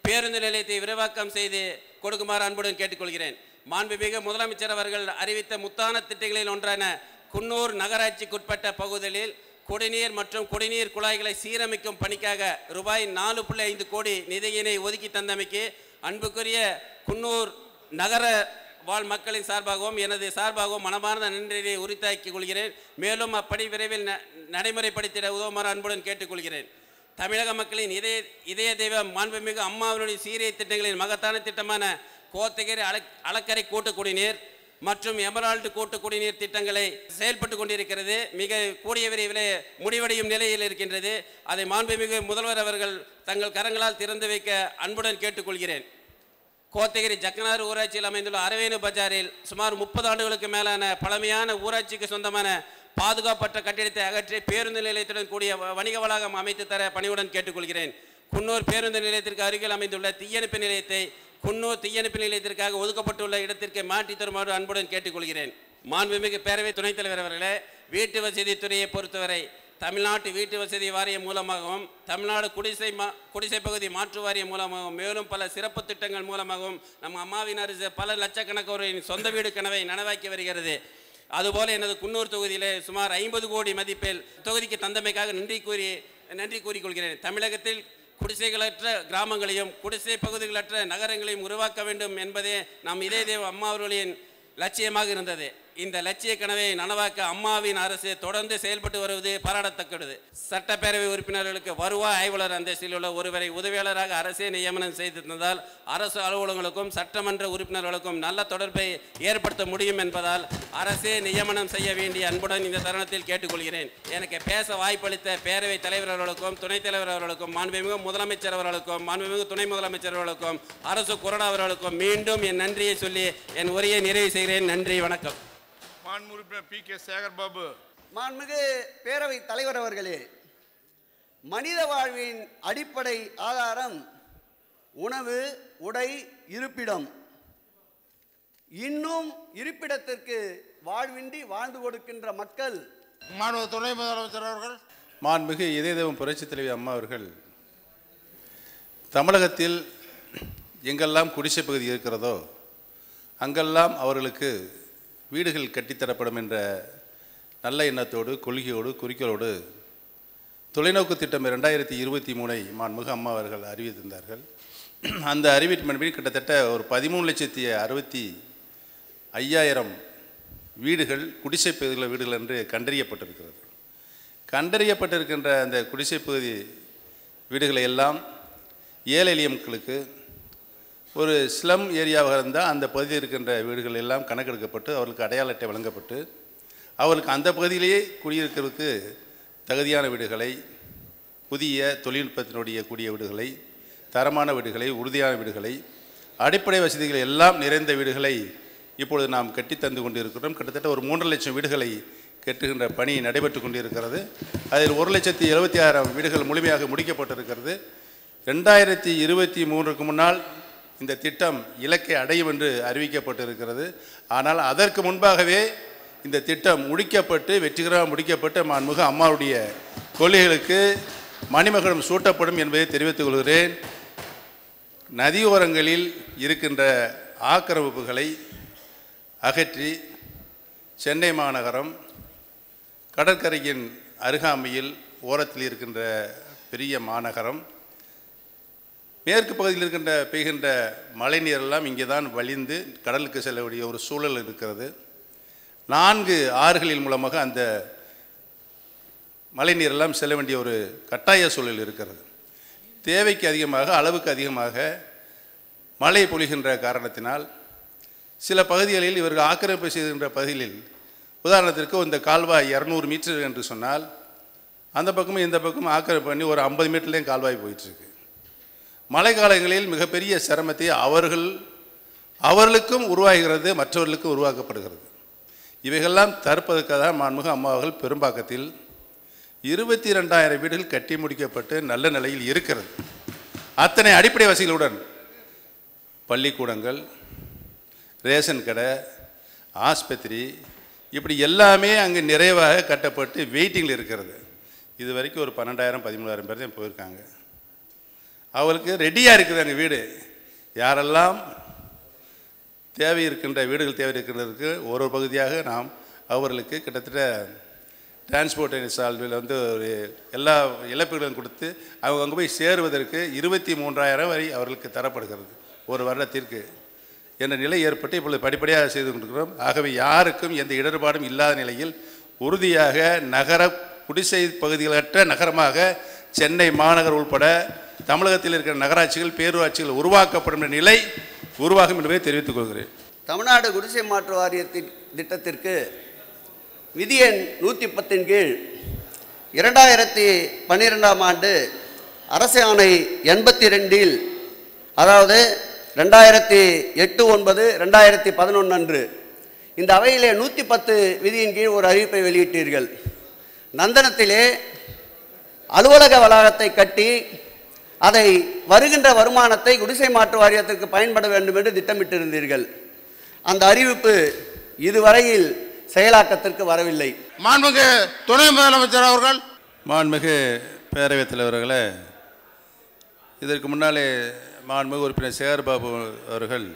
பேருந்து நிலையத்தை விரிவாக்கம் செய்து கொடுக்குமாறு அன்புடன் கேட்டுக்கொள்கிறேன் மாண்புமிகு முதலமைச்சர் அவர்கள் அறிவித்த முத்தான திட்டங்களில் ஒன்றான குன்னூர் நகராட்சிக்குட்பட்ட பகுதிகளில் குடிநீர் மற்றும் குடிநீர் குழாய்களை சீரமைக்கும் பணிக்காக ரூபாய் நாலு புள்ளி ஐந்து கோடி நிதியினை ஒதுக்கி தந்தமைக்கு அன்புக்குரிய குன்னூர் நகர வாழ் மக்களின் சார்பாகவும் எனது சார்பாகவும் மனமார்ந்த நன்றியை உரித்தாக்கிக் கொள்கிறேன் மேலும் அப்படி விரைவில் ந- நடைமுறைப்படுத்திட உதவுமாறு அன்புடன் கேட்டுக்கொள்கிறேன் தமிழக மக்களின் இதய இதய தெய்வம் மாண்புமிகு அம்மாவினுடைய சீரிய திட்டங்களின் மகத்தான திட்டமான கோத்தகிரி அல அலக்கரை கூட்டு குடிநீர் மற்றும் எமரால்டு கூட்டு குடிநீர் திட்டங்களை செயல்பட்டு கொண்டிருக்கிறது மிக கூடிய விரைவில் முடிவடையும் நிலையில் இருக்கின்றது அதை மாண்புமிகு முதல்வர் அவர்கள் தங்கள் கரங்களால் திறந்து வைக்க அன்புடன் கேட்டுக்கொள்கிறேன் கோத்தகிரி ஜக்கனார் ஊராட்சியில் அமைந்துள்ள அரவேணு பஜாரில் சுமார் முப்பது ஆண்டுகளுக்கு மேலான பழமையான ஊராட்சிக்கு சொந்தமான பாதுகாப்பற்ற கட்டிடத்தை அகற்றி பேருந்து நிலையத்துடன் கூடிய வ- வணிக வளாகம் அமைத்து தர பணிவுடன் கேட்டுக்கொள்கிறேன் குன்னூர் பேருந்து நிலையத்திற்கு அருகில் அமைந்துள்ள தீயணைப்பு நிலையத்தை குன்னூர் தீயணைப்பு நிலையத்திற்காக ஒதுக்கப்பட்டுள்ள இடத்திற்கு மாற்றி தருமாறு அன்புடன் கேட்டுக்கொள்கிறேன் மாண்புமிகு பேரவை துணைத் தலைவர் அவர்களே வீட்டு வசதி துறையை பொறுத்தவரை தமிழ்நாட்டு வீட்டு வசதி வாரியம் மூலமாகவும் தமிழ்நாடு குடிசை மா குடிசை பகுதி மாற்று வாரியம் மூலமாகவும் மேலும் பல சிறப்பு திட்டங்கள் மூலமாகவும் நம் அம்மாவின் அரசு பல லட்சக்கணக்கானோரின் சொந்த வீடு கனவை நனவாக்கி வருகிறது அதுபோல எனது குன்னூர் தொகுதியிலே சுமார் ஐம்பது கோடி மதிப்பில் தொகுதிக்கு தந்தமைக்காக நன்றி கூறி நன்றி கூறிக்கொள்கிறேன் தமிழகத்தில் குடிசைகளற்ற கிராமங்களையும் குடிசை பகுதிகளற்ற நகரங்களையும் உருவாக்க வேண்டும் என்பதே நம் இதய தேவ அம்மா அவர்களின் லட்சியமாக இருந்தது இந்த லட்சிய கனவை நனவாக்க அம்மாவின் அரசு தொடர்ந்து செயல்பட்டு வருவது பாராட்டத்தக்கது சட்டப்பேரவை உறுப்பினர்களுக்கு வருவாய் ஆய்வாளர் அந்தஸ்தில் உள்ள ஒருவரை உதவியாளராக அரசே நியமனம் செய்து தந்தால் அரசு அலுவலகங்களுக்கும் சட்டமன்ற உறுப்பினர்களுக்கும் நல்ல தொடர்பை ஏற்படுத்த முடியும் என்பதால் அரசே நியமனம் செய்ய வேண்டிய அன்புடன் இந்த தருணத்தில் கேட்டுக்கொள்கிறேன் எனக்கு பேச வாய்ப்பளித்த பேரவைத் தலைவர் அவர்களுக்கும் துணைத் தலைவர் அவர்களுக்கும் மாண்புமிகு முதலமைச்சர் அவர்களுக்கும் மாண்புமிகு துணை முதலமைச்சர் அவர்களுக்கும் அரசு கொறடா அவர்களுக்கும் மீண்டும் என் நன்றியை சொல்லி என் உரையை நிறைவு செய்கிறேன் நன்றி வணக்கம் மாண்பு உறுப்பினர் பி கே சேகர் பாபு மாண்புமிகு பேரவைத் தலைவர் அவர்களே மனித வாழ்வின் அடிப்படை ஆதாரம் உணவு உடை இருப்பிடம் இன்னும் இருப்பிடத்திற்கு வாழ்வின்றி வாழ்ந்து கொடுக்கின்ற மக்கள் மாண்பு துணை முதலமைச்சர் அவர்கள் மாண்புமிகு இதயதேவம் புரட்சித் தலைவி அம்மா அவர்கள் தமிழகத்தில் எங்கெல்லாம் குடிசை பகுதி இருக்கிறதோ அங்கெல்லாம் அவர்களுக்கு வீடுகள் கட்டித்தரப்படும் என்ற நல்ல எண்ணத்தோடு கொள்கையோடு குறிக்கோளோடு தொலைநோக்கு திட்டம் ரெண்டாயிரத்தி இருபத்தி மூணை மாண்புமிகு அம்மா அவர்கள் அறிவித்திருந்தார்கள் அந்த அறிவிப்பின்படி கிட்டத்தட்ட ஒரு பதிமூணு லட்சத்தி அறுபத்தி ஐயாயிரம் வீடுகள் குடிசை பகுதியில் வீடுகள் என்று கண்டறியப்பட்டிருக்கிறது கண்டறியப்பட்டிருக்கின்ற அந்த குடிசை பகுதி வீடுகளை எல்லாம் ஏழை எளிய மக்களுக்கு ஒரு ஸ்லம் ஏரியாவாக இருந்தால் அந்த பகுதியில் இருக்கின்ற வீடுகள் எல்லாம் கணக்கெடுக்கப்பட்டு அவர்களுக்கு அடையாள அட்டை வழங்கப்பட்டு அவர்களுக்கு அந்த பகுதியிலேயே குடியிருக்கிறதுக்கு தகுதியான வீடுகளை புதிய தொழில்நுட்பத்தினுடைய கூடிய வீடுகளை தரமான வீடுகளை உறுதியான வீடுகளை அடிப்படை வசதிகள் எல்லாம் நிறைந்த வீடுகளை இப்பொழுது நாம் கட்டித் தந்து கொண்டிருக்கிறோம் கிட்டத்தட்ட ஒரு மூன்று லட்சம் வீடுகளை கட்டுகின்ற பணி நடைபெற்று கொண்டிருக்கிறது அதில் ஒரு லட்சத்தி எழுபத்தி ஆயிரம் வீடுகள் முழுமையாக முடிக்கப்பட்டிருக்கிறது ரெண்டாயிரத்தி இருபத்தி மூன்றுக்கு முன்னால் இந்த திட்டம் இலக்கை அடையும் என்று அறிவிக்கப்பட்டிருக்கிறது ஆனால் அதற்கு முன்பாகவே இந்த திட்டம் முடிக்கப்பட்டு வெற்றிகரமாக முடிக்கப்பட்டு மாண்புமிகு அம்மாவுடைய கொள்கைகளுக்கு மணிமகுடம் சூட்டப்படும் என்பதை தெரிவித்துக் கொள்கிறேன் நதியோரங்களில் இருக்கின்ற ஆக்கிரமிப்புகளை அகற்றி சென்னை மாநகரம் கடற்கரையின் அருகாமையில் ஓரத்தில் இருக்கின்ற பெரிய மாநகரம் மேற்கு பகுதியில் இருக்கின்ற பெய்கின்ற மழை நீரெல்லாம் இங்கே தான் வழிந்து கடலுக்கு செல்லக்கூடிய ஒரு சூழல் இருக்கிறது நான்கு ஆறுகளின் மூலமாக அந்த மழை நீரெல்லாம் செல்ல வேண்டிய ஒரு கட்டாய சூழல் இருக்கிறது தேவைக்கு அதிகமாக அளவுக்கு அதிகமாக மழை பொழிகின்ற காரணத்தினால் சில பகுதிகளில் இவர்கள் ஆக்கிரமிப்பு செய்கின்ற பகுதிகளில் உதாரணத்திற்கு இந்த கால்வாய் இரநூறு மீட்டர் என்று சொன்னால் அந்த பக்கமும் இந்த பக்கமும் ஆக்கிரமிப்பு பண்ணி ஒரு ஐம்பது மீட்டர்லேயும் கால்வாய் போயிட்டுருக்கு மழை காலங்களில் மிகப்பெரிய சிரமத்தை அவர்கள் அவர்களுக்கும் உருவாகிறது மற்றவர்களுக்கும் உருவாக்கப்படுகிறது இவைகள்லாம் தடுப்பதற்காக தான் மாண்புமிகு அம்மா அவர்கள் பெரும்பாக்கத்தில் இருபத்தி ரெண்டாயிரம் வீடுகள் கட்டி முடிக்கப்பட்டு நல்ல நிலையில் இருக்கிறது அத்தனை அடிப்படை வசதிகளுடன் பள்ளிக்கூடங்கள் ரேஷன் கடை ஆஸ்பத்திரி இப்படி எல்லாமே அங்கே நிறைவாக கட்டப்பட்டு வெயிட்டிங்கில் இருக்கிறது இது வரைக்கும் ஒரு பன்னெண்டாயிரம் பதிமூணாயிரம் பேர் தான் போயிருக்காங்க அவளுக்கு ரெடியாக இருக்குது அங்கே வீடு யாரெல்லாம் தேவை இருக்கின்ற வீடுகள் தேவை இருக்கின்றதற்கு ஒரு ஒரு பகுதியாக நாம் அவர்களுக்கு கிட்டத்தட்ட டிரான்ஸ்போர்ட் சால்வில் வந்து ஒரு எல்லா இழப்புகளும் கொடுத்து அவங்க அங்கே போய் சேருவதற்கு இருபத்தி மூன்றாயிரம் வரை அவர்களுக்கு தரப்படுகிறது ஒரு வருடத்திற்கு என்ற நிலை ஏற்பட்டு இப்பொழுது படிப்படியாக செய்து கொண்டிருக்கிறோம் ஆகவே யாருக்கும் எந்த இடர்பாடும் இல்லாத நிலையில் உறுதியாக நகர குடிசை பகுதிகளற்ற நகரமாக சென்னை மாநகர் உள்பட தமிழகத்தில் இருக்கிற நகராட்சிகள் பேரூராட்சிகள் உருவாக்கப்படும் என்ற நிலை உருவாகும் என்பதை தெரிவித்துக் கொள்கிறேன் தமிழ்நாடு குடிசை மாற்று வாரியத்தின் திட்டத்திற்கு விதி எண் நூற்றி பத்தின் கீழ் இரண்டாயிரத்தி பன்னிரெண்டாம் ஆண்டு அரசு ஆணை எண்பத்தி ரெண்டில் அதாவது ரெண்டாயிரத்தி எட்டு ஒன்பது ரெண்டாயிரத்தி பதினொன்று அன்று இந்த அவையிலே நூற்றி பத்து விதியின் கீழ் ஒரு அறிவிப்பை வெளியிட்டீர்கள் நந்தனத்திலே அலுவலக வளாகத்தை கட்டி அதை வருகின்ற வருமானத்தை குடிசை மாற்று வாரியத்திற்கு பயன்பட வேண்டும் என்று திட்டமிட்டிருந்தீர்கள் அந்த அறிவிப்பு இதுவரையில் செயலாக்கத்திற்கு வரவில்லை மாண்புமிகு துணை முதலமைச்சர் அவர்கள் மாண்புமிகு பேரவைத் தலைவர்களே இதற்கு முன்னாலே மாண்புமிகு உறுப்பினர் சேகர்பாபு அவர்கள்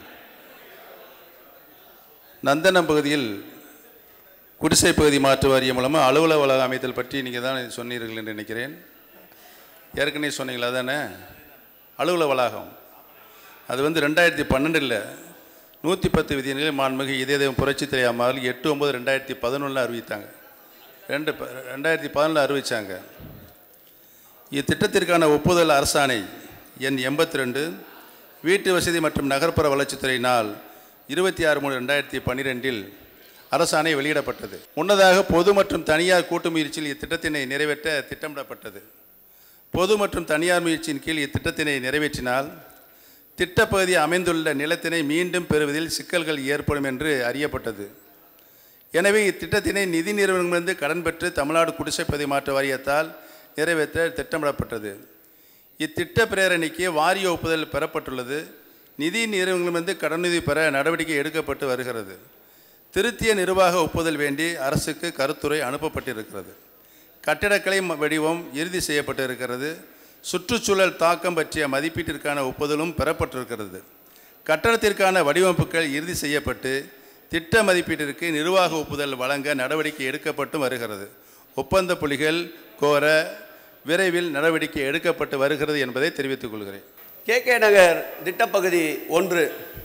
நந்தனம் பகுதியில் குடிசை பகுதி மாற்று வாரியம் மூலமாக அலுவலக வளாக அமைத்தல் பற்றி நீங்கள் தான் சொன்னீர்கள் என்று நினைக்கிறேன் ஏற்கனவே சொன்னீங்களா தானே அலுவலக வளாகம் அது வந்து ரெண்டாயிரத்தி பன்னெண்டில் நூற்றி பத்து விதிகளில் மாண்புமிகு இதயதேவம் புரட்சி தெரியாமல் எட்டு ஒம்பது ரெண்டாயிரத்தி பதினொன்றில் அறிவித்தாங்க ரெண்டு ப- ரெண்டாயிரத்தி பதினொன்றில் அறிவித்தாங்க இத்திட்டத்திற்கான ஒப்புதல் அரசாணை எண் எண்பத்தி ரெண்டு வீட்டு வசதி மற்றும் நகர்ப்புற வளர்ச்சித்துறையினால் இருபத்தி ஆறு மூணு ரெண்டாயிரத்தி பன்னிரெண்டில் அரசாணை வெளியிடப்பட்டது முன்னதாக பொது மற்றும் தனியார் கூட்டு முயற்சியில் இத்திட்டத்தினை நிறைவேற்ற திட்டமிடப்பட்டது பொது மற்றும் தனியார் முயற்சியின் கீழ் இத்திட்டத்தினை நிறைவேற்றினால் திட்டப்பகுதி அமைந்துள்ள நிலத்தினை மீண்டும் பெறுவதில் சிக்கல்கள் ஏற்படும் என்று அறியப்பட்டது எனவே இத்திட்டத்தினை நிதி நிறுவனங்களிலிருந்து கடன் பெற்று தமிழ்நாடு குடிசைப்பதி மாற்று வாரியத்தால் நிறைவேற்ற திட்டமிடப்பட்டது இத்திட்ட பிரேரணைக்கு வாரிய ஒப்புதல் பெறப்பட்டுள்ளது நிதி நிறுவனங்களிலிருந்து கடனுதவி பெற நடவடிக்கை எடுக்கப்பட்டு வருகிறது திருத்திய நிர்வாக ஒப்புதல் வேண்டி அரசுக்கு கருத்துரை அனுப்பப்பட்டிருக்கிறது கட்டிடக்கலை ம- வடிவம் இறுதி செய்யப்பட்டு இருக்கிறது சுற்றுச்சூழல் தாக்கம் பற்றிய மதிப்பீட்டிற்கான ஒப்புதலும் பெறப்பட்டிருக்கிறது கட்டடத்திற்கான வடிவமைப்புகள் இறுதி செய்யப்பட்டு திட்ட மதிப்பீட்டிற்கு நிர்வாக ஒப்புதல் வழங்க நடவடிக்கை எடுக்கப்பட்டு வருகிறது ஒப்பந்த புள்ளிகள் கோர விரைவில் நடவடிக்கை எடுக்கப்பட்டு வருகிறது என்பதை தெரிவித்துக் கொள்கிறேன் கே கே நகர் திட்டப்பகுதி ஒன்று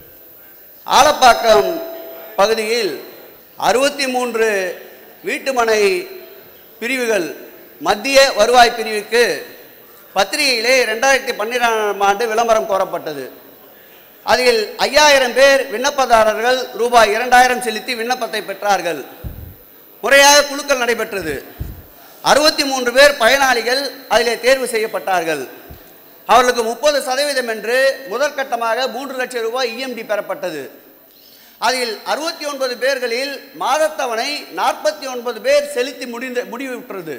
ஆலப்பாக்கம் பகுதியில் அறுபத்தி மூன்று வீட்டுமனை பிரிவுகள் மத்திய வருவாய் பிரிவுக்கு பத்திரிகையிலே ரெண்டாயிரத்தி பன்னிரெண்டாம் ஆண்டு விளம்பரம் கோரப்பட்டது அதில் ஐயாயிரம் பேர் விண்ணப்பதாரர்கள் ரூபாய் இரண்டாயிரம் செலுத்தி விண்ணப்பத்தை பெற்றார்கள் முறையாக குழுக்கள் நடைபெற்றது அறுபத்தி மூன்று பேர் பயனாளிகள் அதிலே தேர்வு செய்யப்பட்டார்கள் அவர்களுக்கு முப்பது சதவீதம் என்று முதற்கட்டமாக மூன்று லட்சம் ரூபாய் இஎம்டி பெறப்பட்டது அதில் அறுபத்தி ஒன்பது பேர்களில் மாதத்தவணை நாற்பத்தி ஒன்பது பேர் செலுத்தி முடிந்த முடிவுற்றது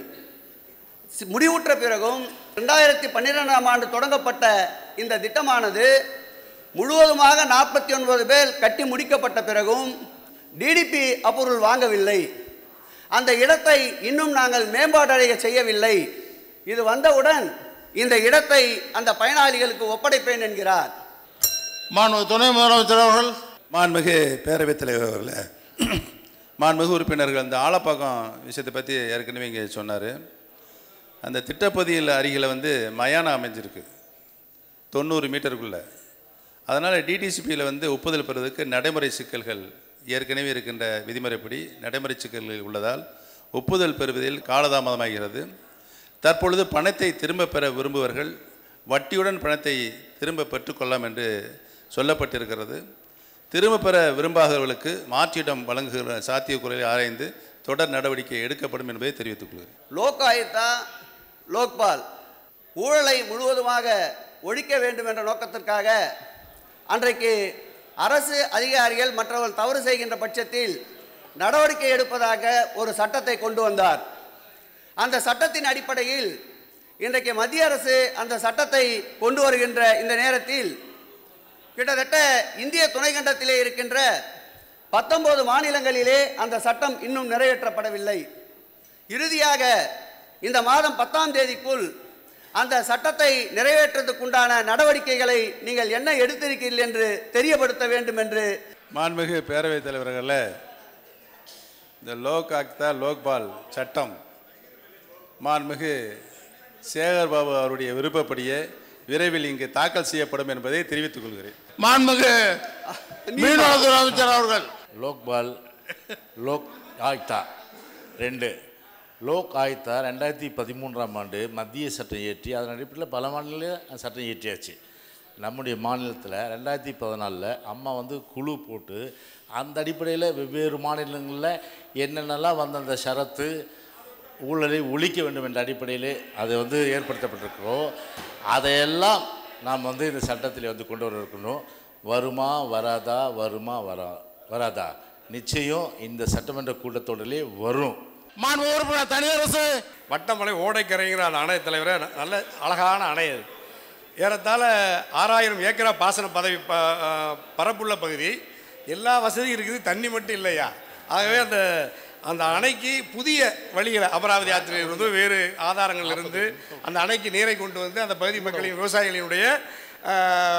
சி- முடிவுற்ற பிறகும் ரெண்டாயிரத்தி பன்னிரெண்டாம் ஆண்டு தொடங்கப்பட்ட இந்த திட்டமானது முழுவதுமாக நாற்பத்தி ஒன்பது பேர் கட்டி முடிக்கப்பட்ட பிறகும் டிடிபி அப்ரூவல் வாங்கவில்லை அந்த இடத்தை இன்னும் நாங்கள் மேம்பாடடைய செய்யவில்லை இது வந்தவுடன் இந்த இடத்தை அந்த பயனாளிகளுக்கு ஒப்படைப்பேன் என்கிறார் மாண்பு துணை முதலமைச்சர் அவர்கள் மாண்புமிகு பேரவைத் தலைவர் அவர்களே மாண்புமிகு உறுப்பினர்கள் அந்த ஆலப்பாக்கம் விஷயத்தை பற்றி ஏற்கனவே இங்கே சொன்னார் அந்த திட்டப்பகுதியில் அருகில் வந்து மயானம் அமைஞ்சிருக்கு தொண்ணூறு மீட்டருக்குள்ள அதனால் டிடிசிபியில் வந்து ஒப்புதல் பெறுவதற்கு நடைமுறை சிக்கல்கள் ஏற்கனவே இருக்கின்ற விதிமுறைப்படி நடைமுறை சிக்கல்கள் உள்ளதால் ஒப்புதல் பெறுவதில் காலதாமதமாகிறது தற்பொழுது பணத்தை திரும்ப பெற விரும்புவர்கள் வட்டியுடன் பணத்தை திரும்ப பெற்றுக்கொள்ளலாம் என்று சொல்லப்பட்டிருக்கிறது திரும்ப பெற விரும்பாதவர்களுக்கு மாற்றிடம் வழங்குகிற சாத்தியக்கூறுகளை ஆராய்ந்து தொடர் நடவடிக்கை எடுக்கப்படும் என்பதை தெரிவித்துக் கொள்கிறேன் லோக் ஆயுக்தா லோக்பால் ஊழலை முழுவதுமாக ஒழிக்க வேண்டும் என்ற நோக்கத்திற்காக அன்றைக்கு அரசு அதிகாரிகள் மற்றவர்கள் தவறு செய்கின்ற பட்சத்தில் நடவடிக்கை எடுப்பதாக ஒரு சட்டத்தை கொண்டு வந்தார் அந்த சட்டத்தின் அடிப்படையில் இன்றைக்கு மத்திய அரசு அந்த சட்டத்தை கொண்டு வருகின்ற இந்த நேரத்தில் கிட்டத்தட்ட இந்திய துணைக்கண்டத்திலே இருக்கின்ற பத்தொன்பது மாநிலங்களிலே அந்த சட்டம் இன்னும் நிறைவேற்றப்படவில்லை இறுதியாக இந்த மாதம் பத்தாம் தேதிக்குள் அந்த சட்டத்தை நிறைவேற்றுவதற்குண்டான நடவடிக்கைகளை நீங்கள் என்ன எடுத்திருக்கிறீர்கள் என்று தெரியப்படுத்த வேண்டும் என்று மாண்புமிகு பேரவைத் தலைவர்களே இந்த லோக் ஆக்தா லோக்பால் சட்டம் மாண்புமிகு சேகர் பாபு அவருடைய விருப்பப்படியே விரைவில் இங்கு தாக்கல் செய்யப்படும் என்பதை தெரிவித்துக் கொள்கிறேன் மாண்புமிகு மீனவத்துறை அமைச்சர் அவர்கள் லோக்பால் லோக் ஆயுக்தா ரெண்டு லோக் ஆயுக்தா ரெண்டாயிரத்தி பதிமூன்றாம் ஆண்டு மத்திய சட்டம் இயற்றி அதன் அடிப்படையில் பல மாநிலங்களில் சட்டம் இயற்றியாச்சு நம்முடைய மாநிலத்தில் ரெண்டாயிரத்தி பதினாலில் அம்மா வந்து குழு போட்டு அந்த அடிப்படையில் வெவ்வேறு மாநிலங்களில் என்னென்னலாம் வந்த அந்த ஷரத்து ஊழலை ஒழிக்க வேண்டும் என்ற அடிப்படையில் அது வந்து ஏற்படுத்தப்பட்டிருக்கிறோம் அதையெல்லாம் நாம் வந்து இந்த சட்டத்தில் வந்து கொண்டு வர இருக்கணும் வருமா வராதா வருமா வரா வராதா நிச்சயம் இந்த சட்டமன்ற கூட்டத்தொடரிலே வரும் மாண்பு உறுப்பினர் தனியரசு வட்டமலை ஓடைக்கரைங்கிற அந்த அணை தலைவரை ந- நல்ல அழகான அணை அது ஏறத்தாழ ஆறாயிரம் ஏக்கரா பாசன பதவி ப ஆ, பரப்புள்ள பகுதி எல்லா வசதியும் இருக்குது தண்ணி மட்டும் இல்லையா ஆகவே அந்த அந்த அணைக்கு புதிய வழிகளை அமராவதி ஆற்றிலிருந்து வேறு ஆதாரங்கள் இருந்து அந்த அணைக்கு நீரை கொண்டு வந்து அந்த பகுதி மக்களின் விவசாயிகளினுடைய ஆ,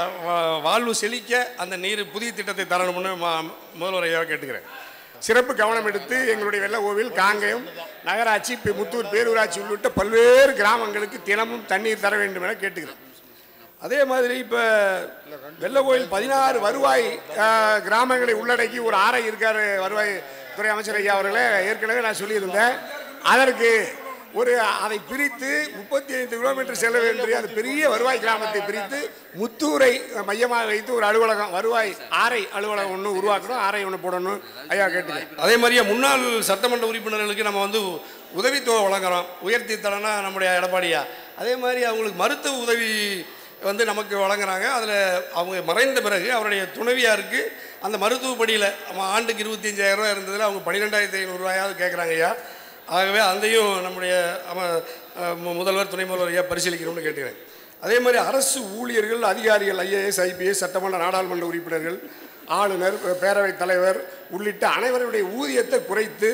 வா- வாழ்வு செழிக்க அந்த நீர் புதிய திட்டத்தை தரணும்னு மா- முதல்வர் ஐயாவை கேட்டுக்கிறேன் சிறப்பு கவனம் எடுத்து எங்களுடைய வெள்ள கோவில் காங்கயம் நகராட்சி பி- முத்தூர் பேரூராட்சி உள்ளிட்ட பல்வேறு கிராமங்களுக்கு தினமும் தண்ணீர் தர வேண்டும் என கேட்டுக்கிறேன் அதே மாதிரி இப்போ வெள்ள கோயில் பதினாறு வருவாய் ஆஹ், கிராமங்களை உள்ளடக்கி ஒரு ஆறை இருக்கார் வருவாய் துறை அமைச்சர் ஐயா அவர்களே ஏற்கனவே நான் சொல்லியிருந்தேன் அதற்கு ஒரு அதை பிரித்து முப்பத்தி ஐந்து கிலோமீட்டர் செல்ல வேண்டிய அந்த பெரிய வருவாய் கிராமத்தை பிரித்து முத்தூரை மையமாக வைத்து ஒரு அலுவலகம் வருவாய் ஆரை அலுவலகம் ஒன்று உருவாக்கணும் ஆரை ஒன்று போடணும் ஐயா கேட்டுக்கிறேன் அதே மாதிரியே முன்னாள் சட்டமன்ற உறுப்பினர்களுக்கு நம்ம வந்து உதவித்தொகை வழங்குறோம் உயர்த்தி தரனா நம்முடைய எடப்பாடியா அதே மாதிரி அவங்களுக்கு மருத்துவ உதவி வந்து நமக்கு வழங்குறாங்க அதில் அவங்க மறைந்த பிறகு அவருடைய துணைவியாருக்கு அந்த மருத்துவ படியில் ஆண்டுக்கு இருபத்தஞ்சாயிரம் ரூபாய் இருந்ததில் அவங்க பன்னிரெண்டாயிரத்தி ஐநூறுரூவாயாவது கேட்குறாங்க ஐயா ஆகவே அதையும் நம்முடைய அம அஹ் மு- முதல்வர் துணை முதல்வர் ஐயா பரிசீலிக்கணும்னு கேட்டுக்கிறேன் அதே மாதிரி அரசு ஊழியர்கள் அதிகாரிகள் ஐஏஎஸ் ஐபிஎஸ் சட்டமன்ற நாடாளுமன்ற உறுப்பினர்கள் ஆளுநர் பேரவைத் தலைவர் உள்ளிட்ட அனைவருடைய ஊதியத்தை குறைத்து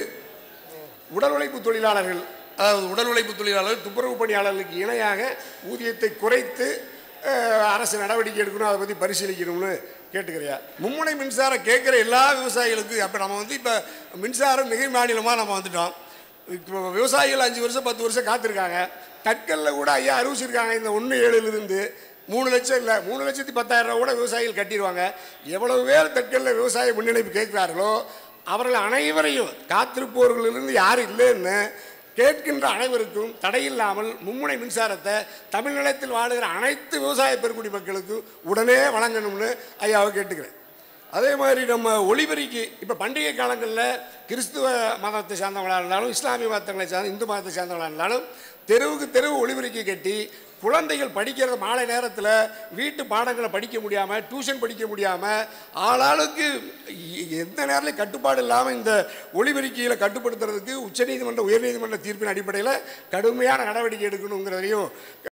உடல் உழைப்பு தொழிலாளர்கள் அதாவது உடல் உழைப்பு தொழிலாளர்கள் துப்புரவு பணியாளர்களுக்கு இணையாக ஊதியத்தை குறைத்து அஹ், அரசு நடவடிக்கை எடுக்கணும் அதை பற்றி பரிசீலிக்கணும்னு கேட்டுக்கிறியா மும்முனை மின்சாரம் கேட்குற எல்லா விவசாயிகளுக்கும் அப்போ நம்ம வந்து இப்போ மின்சாரம் மிகை மாநிலமாக நம்ம வந்துட்டோம் இப்போ விவசாயிகள் அஞ்சு வருஷம் பத்து வருஷம் காத்திருக்காங்க தட்கலில் கூட ஐயா அறிவிச்சிருக்காங்க இந்த ஒன்று ஏழுலேருந்து மூணு லட்சம் இல்லை மூணு லட்சத்தி பத்தாயிரம் ரூபா கூட விவசாயிகள் கட்டிடுவாங்க எவ்வளவு பேர் தட்கலில் விவசாய முன்னிணைப்பு கேட்கிறார்களோ அவர்கள் அனைவரையும் காத்திருப்பவர்களிலிருந்து யார் இல்லைன்னு கேட்கின்ற அனைவருக்கும் தடையில்லாமல் மும்முனை மின்சாரத்தை தமிழ்நிலத்தில் வாழுகிற அனைத்து விவசாய பெருக்குடி மக்களுக்கு உடனே வழங்கணும்னு ஐயாவை கேட்டுக்கிறேன் அதே மாதிரி நம்ம ஒளிபெருக்கி இப்போ பண்டிகை காலங்களில் கிறிஸ்துவ மதத்தை சார்ந்தவங்களாக இருந்தாலும் இஸ்லாமிய மதங்களை சார்ந்த இந்து மதத்தை சார்ந்தவங்களாக இருந்தாலும் தெருவுக்கு தெருவு ஒளிபெருக்கி கட்டி குழந்தைகள் படிக்கிற மாலை நேரத்தில் வீட்டு பாடங்களை படிக்க முடியாமல் டியூஷன் படிக்க முடியாமல் ஆளாளுக்கு எ- எந்த நேரத்திலும் கட்டுப்பாடு இல்லாமல் இந்த ஒளிபெருக்கியில் கட்டுப்படுத்துறதுக்கு உச்சநீதிமன்ற உயர்நீதிமன்ற தீர்ப்பின் அடிப்படையில் கடுமையான நடவடிக்கை எடுக்கணுங்கிறதையும்